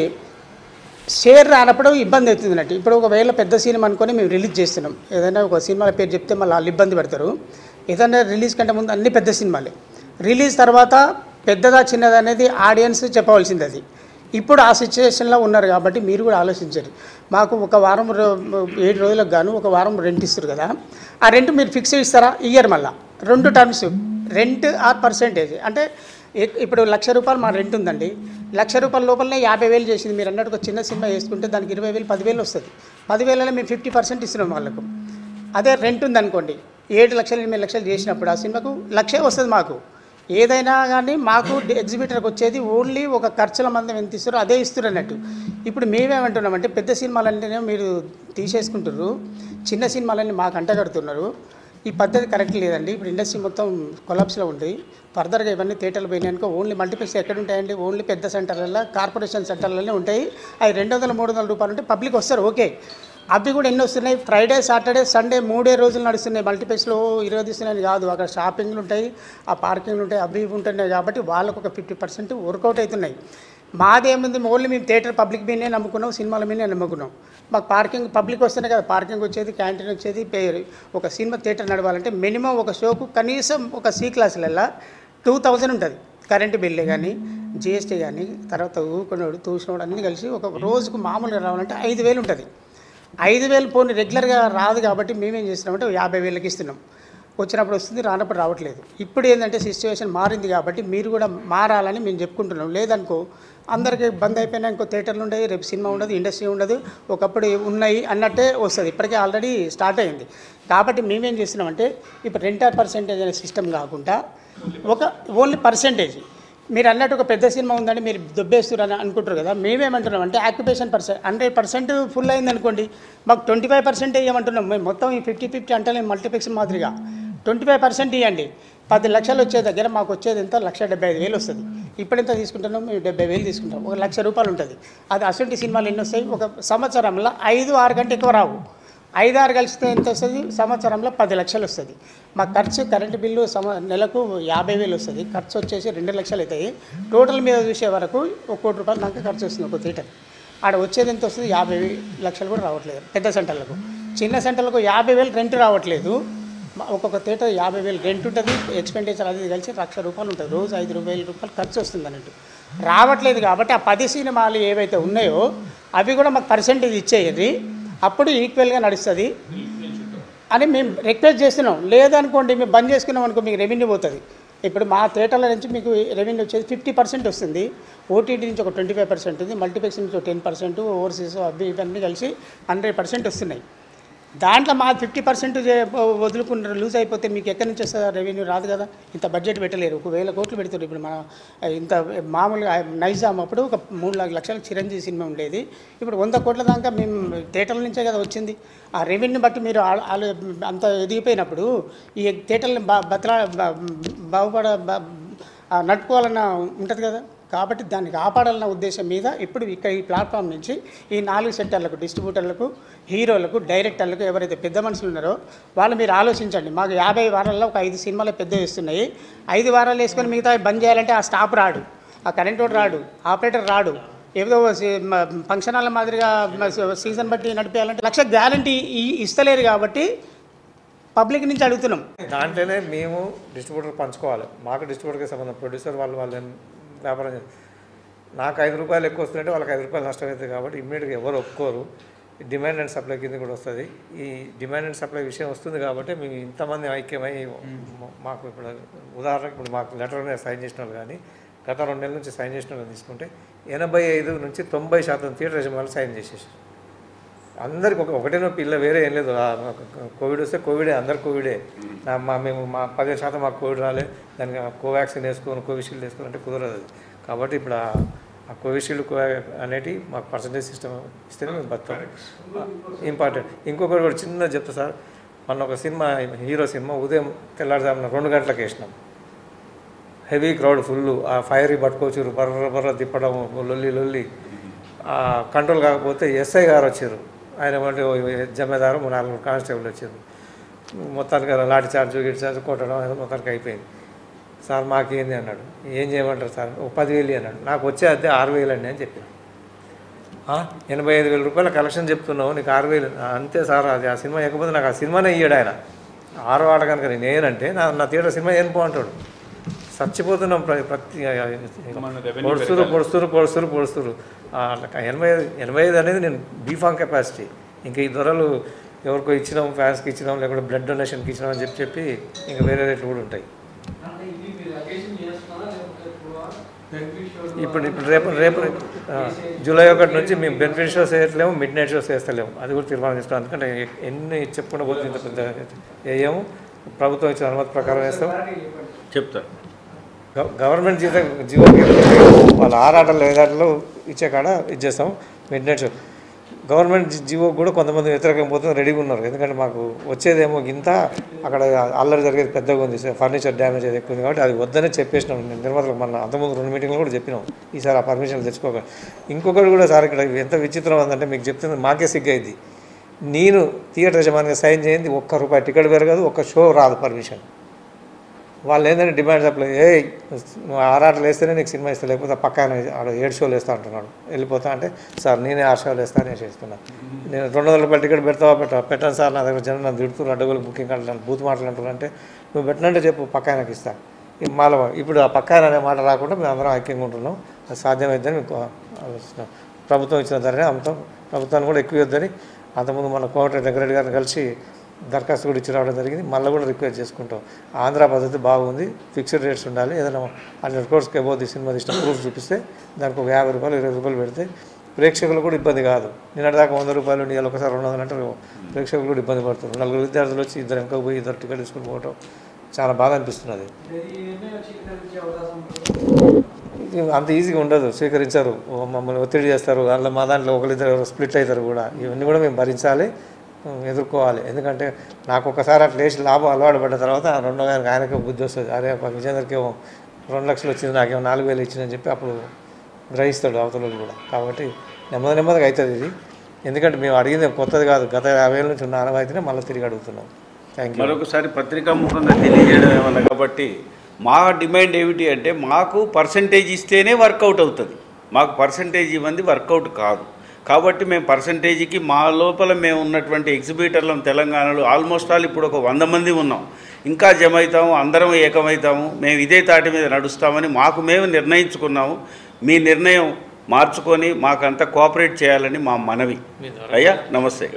షేర్ రానప్పుడు ఇబ్బంది అవుతుంది అన్నట్టు ఇప్పుడు ఒకవేళ పెద్ద సినిమా అనుకొని మేము రిలీజ్ చేస్తున్నాం ఏదైనా ఒక సినిమా పేరు చెప్తే మళ్ళీ వాళ్ళు ఇబ్బంది పడతారు ఏదైనా రిలీజ్ కంటే ముందు అన్ని పెద్ద సినిమాలే రిలీజ్ తర్వాత పెద్దదా చిన్నదా అనేది ఆడియన్స్ చెప్పవలసింది అది ఇప్పుడు ఆ సిచ్యువేషన్లో ఉన్నారు కాబట్టి మీరు కూడా ఆలోచించారు మాకు ఒక వారం రో- ఏడు రోజులకు గాను ఒక వారం రెంట్ ఇస్తారు కదా ఆ రెంట్ మీరు ఫిక్స్ ఇస్తారా ఇయ్యరు మళ్ళా రెండు టర్మ్స్ రెంట్ ఆర్ పర్సెంటేజ్ అంటే ఇ- ఇప్పుడు లక్ష రూపాయలు మా రెంట్ ఉందండి లక్ష రూపాయల లోపలనే యాభై వేలు చేసింది మీరు అన్నట్టు ఒక చిన్న సినిమా వేసుకుంటే దానికి ఇరవై వేలు పదివేలు వస్తుంది పదివేలలో మేము ఫిఫ్టీ పర్సెంట్ ఇస్తున్నాం వాళ్ళకు అదే రెంట్ ఉందనుకోండి ఏడు లక్షలు ఎనిమిది లక్షలు చేసినప్పుడు ఆ సినిమాకు లక్షే వస్తుంది మాకు ఏదైనా కానీ మాకు ఎగ్జిబిటర్కి వచ్చేది ఓన్లీ ఒక ఖర్చుల మందం ఎంత ఇస్తారో అదే ఇస్తారు అన్నట్టు ఇప్పుడు మేమేమంటున్నామంటే పెద్ద సినిమాలంటేనే మీరు తీసేసుకుంటారు చిన్న సినిమాలన్నీ మాకు అంటగడుతున్నారు ఈ పద్ధతి కరెక్ట్ లేదండి ఇప్పుడు ఇండస్ట్రీ మొత్తం కొలాప్స్లో ఉంది ఫర్దర్గా ఇవన్నీ థియేటర్లు పోయినాక ఓన్లీ మల్టీప్లెక్స్ ఎక్కడ ఉంటాయండి ఓన్లీ పెద్ద సెంటర్లలో కార్పొరేషన్ సెంటర్లలో ఉంటాయి అవి రెండు వందల మూడు వందల రూపాయలు ఉంటే పబ్లిక్ వస్తారు ఓకే అవి కూడా ఎన్ని వస్తున్నాయి ఫ్రైడే సాటర్డే సండే మూడే రోజులు నడుస్తున్నాయి మల్టీప్లెక్స్లో ఇరవై తీస్తున్నాయని కాదు అక్కడ షాపింగ్లు ఉంటాయి ఆ పార్కింగ్లు ఉంటాయి అవి ఇవి ఉంటున్నాయి కాబట్టి వాళ్ళకు ఒక ఫిఫ్టీ పర్సెంట్ వర్కౌట్ అవుతున్నాయి మాదేముంది ఓన్లీ మేము థియేటర్ పబ్లిక్ మీదే నమ్ముకున్నాం సినిమాల మీదే నమ్ముకున్నాం మాకు పార్కింగ్ పబ్లిక్ వస్తేనే కదా పార్కింగ్ వచ్చేది క్యాంటీన్ వచ్చేది పే- ఒక సినిమా థియేటర్ నడవాలంటే మినిమం ఒక షోకు కనీసం ఒక సి క్లాసులలో టూ థౌజండ్ ఉంటుంది కరెంటు బిల్లే కానీ జిఎస్టీ కానీ తర్వాత ఊకునోడు తూసినోడు అన్నీ కలిసి ఒక రోజుకు మామూలుగా రావాలంటే ఐదు వేలు ఉంటుంది ఐదు వేలు పోనీ రెగ్యులర్గా రాదు కాబట్టి మేమేం చేస్తున్నామంటే యాభై వేలకి ఇస్తున్నాం వచ్చినప్పుడు వస్తుంది రానప్పుడు రావట్లేదు ఇప్పుడు ఏంటంటే సిచ్యువేషన్ మారింది కాబట్టి మీరు కూడా మారాలని మేము చెప్పుకుంటున్నాం లేదనుకో అందరికీ బంద్ అయిపోయినా ఇంకో థియేటర్లు ఉండవు రేపు సినిమా ఉండదు ఇండస్ట్రీ ఉండదు ఒకప్పుడు ఉన్నాయి అన్నట్టే వస్తుంది ఇప్పటికే ఆల్రెడీ స్టార్ట్ అయింది కాబట్టి మేమేం చేస్తున్నామంటే ఇప్పుడు రెంటర్ పర్సెంటేజ్ అనే సిస్టమ్ కాకుండా ఒక ఓన్లీ పర్సెంటేజ్ మీరు అన్నట్టు ఒక పెద్ద సినిమా ఉందని మీరు దొబ్బేస్తున్నారు అనుకుంటారు కదా మేమేమంటున్నాం అంటే occupation percent hundred percent full అయింది అనుకోండి మాకు ట్వంటీ ఫైవ్ పర్సెంట్ ఇవ్వమంటున్నాం మేము మొత్తం ఈ ఫిఫ్టీ ఫిఫ్టీ అంటే మల్టీప్లెక్స్ మాదిరిగా ట్వంటీ ఫైవ్ పర్సెంట్ ఇవ్వండి పది లక్షలు వచ్చే దగ్గర మాకు వచ్చేది ఎంత లక్ష డెబ్బై ఐదు వేలు వస్తుంది ఇప్పుడు ఎంత తీసుకుంటున్నాం మేము డెబ్బై వేలు తీసుకుంటాం ఒక లక్ష రూపాయలు ఉంటుంది అది అసలు సినిమాలు ఎన్ని వస్తాయి ఒక సంవత్సరంలో ఐదు ఆరు గంట ఎక్కువ రావు ఐదు ఆరు కలిస్తే ఎంత వస్తుంది సంవత్సరంలో పది లక్షలు వస్తుంది మా ఖర్చు కరెంటు బిల్లు సమ నెలకు యాభై వేలు వస్తుంది ఖర్చు వచ్చేసి రెండు లక్షలు అవుతాయి టోటల్ మీద చూసే వరకు ఒక కోటి రూపాయలు దాకా ఖర్చు వస్తుంది ఒక థియేటర్ ఆడ వచ్చేది ఎంత వస్తుంది యాభై లక్షలు కూడా రావట్లేదు పెద్ద సెంటర్లకు చిన్న సెంటర్లకు యాభై వేలు రెంట్ రావట్లేదు మా- ఒక్కొక్క థియేటర్ యాభై వేలు రెంట్ ఉంటుంది ఎక్స్పెండిచర్ అది ఇది కలిసి లక్ష రూపాయలు ఉంటుంది రోజు ఐదు వేల రూపాయలు ఖర్చు వస్తుంది అన్నట్టు రావట్లేదు కాబట్టి ఆ పది సినిమాలు ఏవైతే ఉన్నాయో అవి కూడా మాకు పర్సెంటేజ్ ఇచ్చేది అప్పుడు ఈక్వల్గా నడుస్తుంది అని మేము రిక్వెస్ట్ చేస్తున్నాం లేదనుకోండి మేము బంద్ చేసుకున్నాం అనుకో మీకు రెవెన్యూ పోతుంది ఇప్పుడు మా థియేటర్ల నుంచి మీకు రెవెన్యూ వచ్చేది ఫిఫ్టీ పర్సెంట్ వస్తుంది ఓటీటీ నుంచి ఒక ట్వంటీ ఫైవ్ పర్సెంట్ ఉంది మల్టీప్లెక్స్ నుంచి ఒక టెన్ పర్సెంట్ ఓవర్సీస్ అవి ఇవన్నీ కలిసి హండ్రెడ్ పర్సెంట్ వస్తున్నాయి దాంట్లో మా ఫిఫ్టీ పర్సెంట్ వదులుకున్నారు లూజ్ అయిపోతే మీకు ఎక్కడి నుంచి వస్తుంది రెవెన్యూ రాదు కదా ఇంత బడ్జెట్ పెట్టలేరు ఒక వేల కోట్లు పెడతారు ఇప్పుడు మన ఇంత మామూలుగా నైజాం అప్పుడు ఒక మూడు నాలుగు లక్షల చిరంజీవి సినిమా ఉండేది ఇప్పుడు వంద కోట్ల దాకా మేము థియేటర్ల నుంచే కదా వచ్చింది ఆ రెవెన్యూ బట్టి మీరు ఆ- ఆలో- అంత ఎదిగిపోయినప్పుడు ఈ థియేటర్ని బా బతలా బా- బాగుపడ బా- ఆ నడుపుకోవాలన్న ఉంటుంది కదా కాబట్టి దాన్ని కాపాడాలన్న ఉద్దేశం మీద ఇప్పుడు ఇక్కడ ఈ ప్లాట్ఫామ్ నుంచి ఈ నాలుగు సెక్టర్లకు డిస్ట్రిబ్యూటర్లకు హీరోలకు డైరెక్టర్లకు ఎవరైతే పెద్ద మనుషులు ఉన్నారో వాళ్ళు మీరు ఆలోచించండి మాకు యాభై వారాల్లో ఒక ఐదు సినిమాలు పెద్ద వేస్తున్నాయి ఐదు వారాలు వేసుకొని మిగతా బంద్ చేయాలంటే ఆ స్టాఫ్ రాడు ఆ కరెంట్ వాడు రాడు ఆపరేటర్ రాడు ఏదో సి- మ- ఫంక్షన్ హాల్ మాదిరిగా మ- సీజన్ బట్టి నడిపేయాలంటే లక్ష గ్యారంటీ ఇస్తలేరు కాబట్టి పబ్లిక్ నుంచి అడుగుతున్నాం దాంట్లోనే మేము డిస్ట్రిబ్యూటర్ పంచుకోవాలి మాకు డిస్ట్రిబ్యూటర్కి సంబంధం ప్రొడ్యూసర్ వాళ్ళు వాళ్ళు ఏం వ్యాపారం చేస్తారు నాకు ఐదు రూపాయలు ఎక్కువ వస్తుందంటే వాళ్ళకి ఐదు రూపాయలు నష్టం అవుతుంది కాబట్టి ఇమ్మీడియట్గా ఎవరు ఒప్పుకోరు డిమాండ్ అండ్ సప్లై కింద కూడా వస్తుంది ఈ డిమాండ్ అండ్ సప్లై విషయం వస్తుంది కాబట్టి మేము ఇంతమంది ఐక్యమై మాకు ఇప్పుడు ఉదాహరణకు ఇప్పుడు మాకు లెటర్ మీద సైన్ చేసిన వాళ్ళు కానీ గత రెండు నెలల నుంచి సైన్ చేసిన వాళ్ళు తీసుకుంటే ఎనభై ఐదు నుంచి తొంభై శాతం థియేటర్ యజమానులు సైన్ చేసేసారు అందరికి ఒక ఒకటే నొప్పి ఇల్ల వేరే ఏం లేదు ఆ కోవిడ్ వస్తే కోవిడే అందరు కోవిడే నా మా మేము మా పదిహేను శాతం మాకు కోవిడ్ రాలే దానికి ఆ కోవాక్సిన్ వేసుకోను కోవిషీల్డ్ వేసుకోవాలంటే కుదరదు అది కాబట్టి ఇప్పుడు ఆ ఆ కోవిషీల్డ్ కోవా అనేటి మాకు పర్సంటేజ్ సిస్టమ్ ఇస్తేనే మేము బతాం ఇంపార్టెంట్ ఇంకొకటి కూడా చిన్న చెప్తా సార్ మొన్న ఒక సినిమా హీరో సినిమా ఉదయం తెల్లారుజామున రెండు గంటలకు వేసినాం హెవీ క్రౌడ్ ఫుల్ ఆ ఫైర్ పట్టుకోవచ్చు బర్ర బర్ర తిప్పడం లొల్లి లొల్లి ఆ కంట్రోల్ కాకపోతే ఎస్ఐ గారు వచ్చారు ఆయన వంటి జమేదారు మూడు నాలుగు కానిస్టేబుల్ వచ్చారు మొత్తానికి అలా లాఠీ చార్జ్ గిట్ చార్జ్ కొట్టడం ఏదో మొత్తానికి అయిపోయింది సార్ మాకేంది అన్నాడు ఏం చేయమంటారు సార్ ఒక పదివేలు అన్నాడు నాకు వచ్చే అద్దె ఆరు వేలు అండి అని చెప్పాను "ఆ, ఎనభై ఐదు వేల రూపాయల కలెక్షన్ చెప్తున్నావు నీకు ఆరు వేలు "ఆ, అంతే సార్ అది ఆ సినిమా ఇవ్వకపోతే నాకు ఆ సినిమానే ఇయ్యాడు ఆయన ఆరు ఆట కనుక నేను ఏనంటే నా నా థియేటర్ సినిమా ఏం అంటాడు చచ్చిపోతున్నాం ప్ర- ప్రతి పొడుస్తురు పొడుస్తురు పొడుస్తురు పొడుస్తురు ఆ, ఎనభై ఐదు ఎనభై ఐదు అనేది నేను బీఫామ్ కెపాసిటీ ఇంకా ఈ ధరలు ఎవరికో ఇచ్చినాం ఫ్యాన్స్కి ఇచ్చినాం లేకుంటే బ్లడ్ డొనేషన్కి ఇచ్చినాం అని చెప్పి చెప్పి ఇంకా వేరే రేట్లు కూడా ఉంటాయి అంటే ఇది మీరు అకేషన్ చేస్తున్నారా లేకపోతే ఇప్పుడు బెనిఫిట్ ఇప్పుడు ఇప్పుడు రేపు రేపు ఆ, జూలై ఒకటి నుంచి మేము బెనిఫిట్ షోస్ వేయట్లేము మిడ్ నైట్ షోస్ వేస్తలేము అది కూడా తీర్మానం చేసుకున్నాం ఎందుకంటే ఎన్ని చెప్పకుండా పోతే ఇంత పెద్ద వేయము ప్రభుత్వం ఇచ్చిన అనుమతి ప్రకారం వేస్తాం చెప్తా గవ- గవర్నమెంట్ జీత జీవో వాళ్ళ ఆరాటలు ఏదాటలు ఇచ్చే కాడ ఇచ్చేస్తాం మిడ్ నైట్ షో గవర్నమెంట్ జీ- జీవో కూడా కొంతమంది వ్యతిరేకం పోతుంది రెడీగా ఉన్నారు ఎందుకంటే మాకు వచ్చేదేమో ఇంత అక్కడ అల్లరి జరిగేది పెద్దగా ఉంది ఫర్నిచర్ డ్యామేజ్ అది ఎక్కువ ఉంది కాబట్టి అది వద్దనే చెప్పేసినాం నేను నిర్మాతలకు మన అంతకుముందు రెండు మీటింగ్లు కూడా చెప్పినాం ఈసారి ఆ పర్మిషన్ తెచ్చుకోక ఇంకొకటి కూడా సార్ ఇక్కడ ఎంత విచిత్రం ఉందంటే మీకు చెప్తుంది మాకే సిగ్గైంది నేను థియేటర్ యజమానిగా సైన్ చేయింది ఒక్క రూపాయి టికెట్ పెరగదు ఒక్క షో రాదు పర్మిషన్ వాళ్ళు ఏంటంటే డిమాండ్ సప్లై ఏ నువ్వు ఆరాటలు వేస్తేనే నీకు సినిమా ఇస్తా లేకపోతే పక్కన ఆడ ఏడు షోలు వేస్తా అంటున్నాడు వెళ్ళిపోతా అంటే సార్ నేనే ఆరు షోలు వేస్తా నేను చేస్తున్నా నేను రెండు వందల రూపాయలు టికెట్ పెడతావా పెట్టా పెట్టాను సార్ నా దగ్గర జనం నన్ను తిడుతున్నారు అడ్డగోలు బుకింగ్ అంటున్నాను బూత్ మాటలు అంటున్నారు అంటే నువ్వు పెట్టినంటే చెప్పు పక్కాయనకి ఇస్తా ఈ మాల ఇప్పుడు ఆ పక్కాయన అనే మాట రాకుండా మేము అందరం ఐక్యంగా ఉంటున్నాం అది సాధ్యమైద్దని మీకు ఆలోచిస్తున్నాం ప్రభుత్వం ఇచ్చిన ధరనే అమ్ముతాం ప్రభుత్వాన్ని కూడా ఎక్కువ ఇద్దని అంతకుముందు మన కోమటిరెడ్డి వెంకరెడ్డి గారిని కలిసి దరఖాస్తు కూడా ఇచ్చి రావడం జరిగింది మళ్ళీ కూడా రిక్వెస్ట్ చేసుకుంటాం ఆంధ్ర పద్ధతి బాగుంది ఫిక్స్డ్ రేట్స్ ఉండాలి ఏదైనా హండ్రెడ్ కోర్స్కి అబౌవ్ సినిమా తీసిన ప్రూఫ్ చూపిస్తే దానికి ఒక యాభై రూపాయలు ఇరవై రూపాయలు పెడితే ప్రేక్షకులు కూడా ఇబ్బంది కాదు నిన్నటిదాకా వంద రూపాయలు ఉండి ఇవాళ ఒకసారి రెండు వందలు అంటే ప్రేక్షకులు కూడా ఇబ్బంది పడుతున్నారు నలుగురు విద్యార్థులు వచ్చి ఇద్దరు ఇంకా పోయి ఇద్దరు టికెట్ తీసుకుని పోవటం చాలా బాధ అనిపిస్తున్నది ఈ నిర్ణయం స్వీకరించే అవకాశం ఉంటుంది ఇది అంత ఈజీగా ఉండదు స్వీకరించరు ఓ మమ్మల్ని ఒత్తిడి చేస్తారు అందులో మా దాంట్లో ఒకరిద్దరు ఎవరో స్ప్లిట్ అవుతారు కూడా ఇవన్నీ కూడా మేము భరించాలి ఉం, ఎదుర్కోవాలి ఎందుకంటే నాకు ఒకసారి అట్లా వేసి లాభం అలవాటు పడ్డ తర్వాత రెండో గారికి ఆయనకే బుద్ధి వస్తుంది అరే ఒక విజేందర్కి ఏమో రెండు లక్షలు వచ్చింది నాకేమో నాలుగు వేలు ఇచ్చిందని చెప్పి అప్పుడు గ్రహిస్తాడు అవతల కూడా కాబట్టి నెమ్మది నెమ్మదిగా అవుతుంది ఇది ఎందుకంటే మేము అడిగింది కొత్తది కాదు గత యాభై ఏళ్ళ నుంచి ఉన్న ఆనవాయితీనే మళ్ళీ తిరిగి అడుగుతున్నాం థ్యాంక్ యూ మరొకసారి పత్రికాముఖంగా తెలియజేయడం ఏమన్నా కాబట్టి మా డిమాండ్ ఏమిటి అంటే మాకు పర్సంటేజ్ ఇస్తేనే వర్కౌట్ అవుతుంది మాకు పర్సంటేజ్ ఇవ్వండి వర్కౌట్ కాదు కాబట్టి మేము పర్సంటేజ్కి మా లోపల మేము ఉన్నటువంటి ఎగ్జిబిటర్లం తెలంగాణలో ఆల్మోస్ట్ ఆల్ ఇప్పుడు ఒక వంద మంది ఉన్నాం ఇంకా జమ అవుతాము అందరం ఏకమవుతాము మేము ఇదే తాటి మీద నడుస్తామని మాకు మేము నిర్ణయించుకున్నాము మీ నిర్ణయం మార్చుకొని మాకంతా కోఆపరేట్ చేయాలని మా మనవి అయ్యా నమస్తే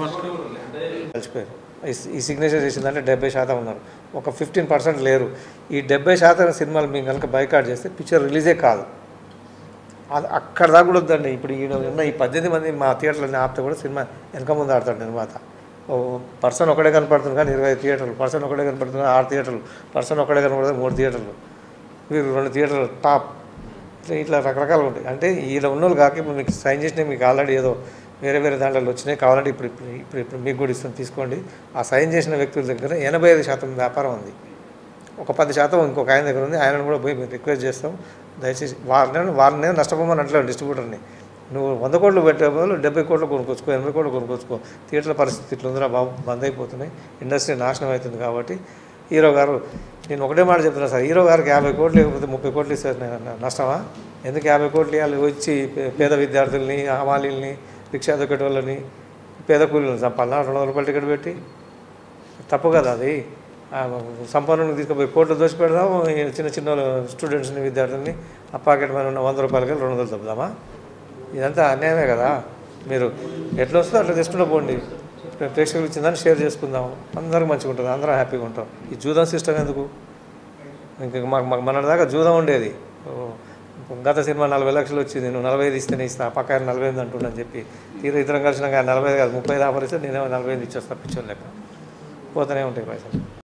కలిసిపోయారు ఈ- ఈ సిగ్నేచర్ చేసిందంటే డెబ్బై శాతం ఉన్నారు ఒక ఫిఫ్టీన్ పర్సెంట్ లేరు ఈ డెబ్బై శాతం సినిమాలు మేము కనుక బైకాట్ చేస్తే పిక్చర్ రిలీజే కాదు అది అక్కడ దాకా కూడా వద్దండి ఇప్పుడు ఈ ఉన్న ఈ పద్దెనిమిది మంది మా థియేటర్లని ఆపితే కూడా సినిమా వెనక ముందు ఆడతాడు నిర్మాత ఓ పర్సన్ ఒకటే కనపడుతుంది కానీ ఇరవై థియేటర్లు పర్సన్ ఒకటే కనపడుతుంది ఆరు థియేటర్లు పర్సన్ ఒకటే కనపడుతుంది మూడు థియేటర్లు మీరు రెండు థియేటర్లు టాప్ ఇట్లా ఇట్లా రకరకాలు ఉంటాయి అంటే ఈడ ఉన్న వాళ్ళు కాక ఇప్పుడు మీకు సైన్ చేసినా మీకు ఆల్రెడీ ఏదో వేరే వేరే దాంట్లో వచ్చినాయి కావాలంటే ఇప్పుడు ఇప్పుడు ఇప్పుడు ఇప్పుడు మీకు కూడా ఇస్తాం తీసుకోండి ఆ సైన్ చేసిన వ్యక్తుల దగ్గర ఎనభై ఐదు శాతం వ్యాపారం ఉంది ఒక పది శాతం ఇంకొక ఆయన దగ్గర ఉంది ఆయనను కూడా పోయి మేము రిక్వెస్ట్ చేస్తాం దయచేసి వారిని వారిని నష్టపోమని అంటలేవు డిస్ట్రిబ్యూటర్ని నువ్వు వంద కోట్లు పెట్టే బదులు డెబ్బై కోట్లు కొనుక్కొచ్చుకో ఎనభై కోట్లు కొనుక్కొచ్చుకో థియేటర్ల పరిస్థితి ఇట్లా ఉందిరా బాబు బంద్ అయిపోతున్నాయి ఇండస్ట్రీ నాశనం అవుతుంది కాబట్టి హీరో గారు నేను ఒకటే మాట చెప్తున్నా సార్ హీరో గారికి యాభై కోట్లు లేకపోతే ముప్పై కోట్లు ఇస్తారు నేను నష్టమా ఎందుకు యాభై కోట్లు ఇవ్వాలి వచ్చి పే- పేద విద్యార్థుల్ని హమాలీల్ని రిక్షా దొక్కటి వాళ్ళని పేద కూలీలను చంపాలా రెండు వందల రూపాయలు టికెట్ పెట్టి తప్పు కదా అది ఆ సంపన్నుని తీసుకుపోయి కోట్లు దోచి పెడదాం ఈ చిన్న చిన్న స్టూడెంట్స్ని విద్యార్థుల్ని ఆ పాకెట్ మీద ఉన్న వంద రూపాయలకి రెండు వందలు తప్పుదామా ఇదంతా అన్యాయమే కదా మీరు ఎట్లా వస్తుందో అట్లా తీసుకుంటూ పోండి ప్రే- ప్రేక్షకులు ఇచ్చిందని షేర్ చేసుకుందాం అందరికి మంచిగా ఉంటుంది అందరం హ్యాపీగా ఉంటాం ఈ జూదం సిస్టమ్ ఎందుకు ఇంకా మాకు మాకు మన దాకా జూదం ఉండేది ఓ, గత సినిమా నలభై లక్షలు వచ్చింది నువ్వు నలభై ఐదు ఇస్తేనే ఇస్తా ఆ పక్క ఆయన నలభై ఎనిమిది అంటుండని చెప్పి తీరా ఇద్దరం కలిసినాక ఆయన నలభై ఐదు కాదు ముప్పై ఐదు ఆఫర్ ఇస్తే నేనేమో నలభై ఐదు ఇచ్చేస్తా పిచ్చోని లెక్క పోతూనే ఉంటాయి పైసలు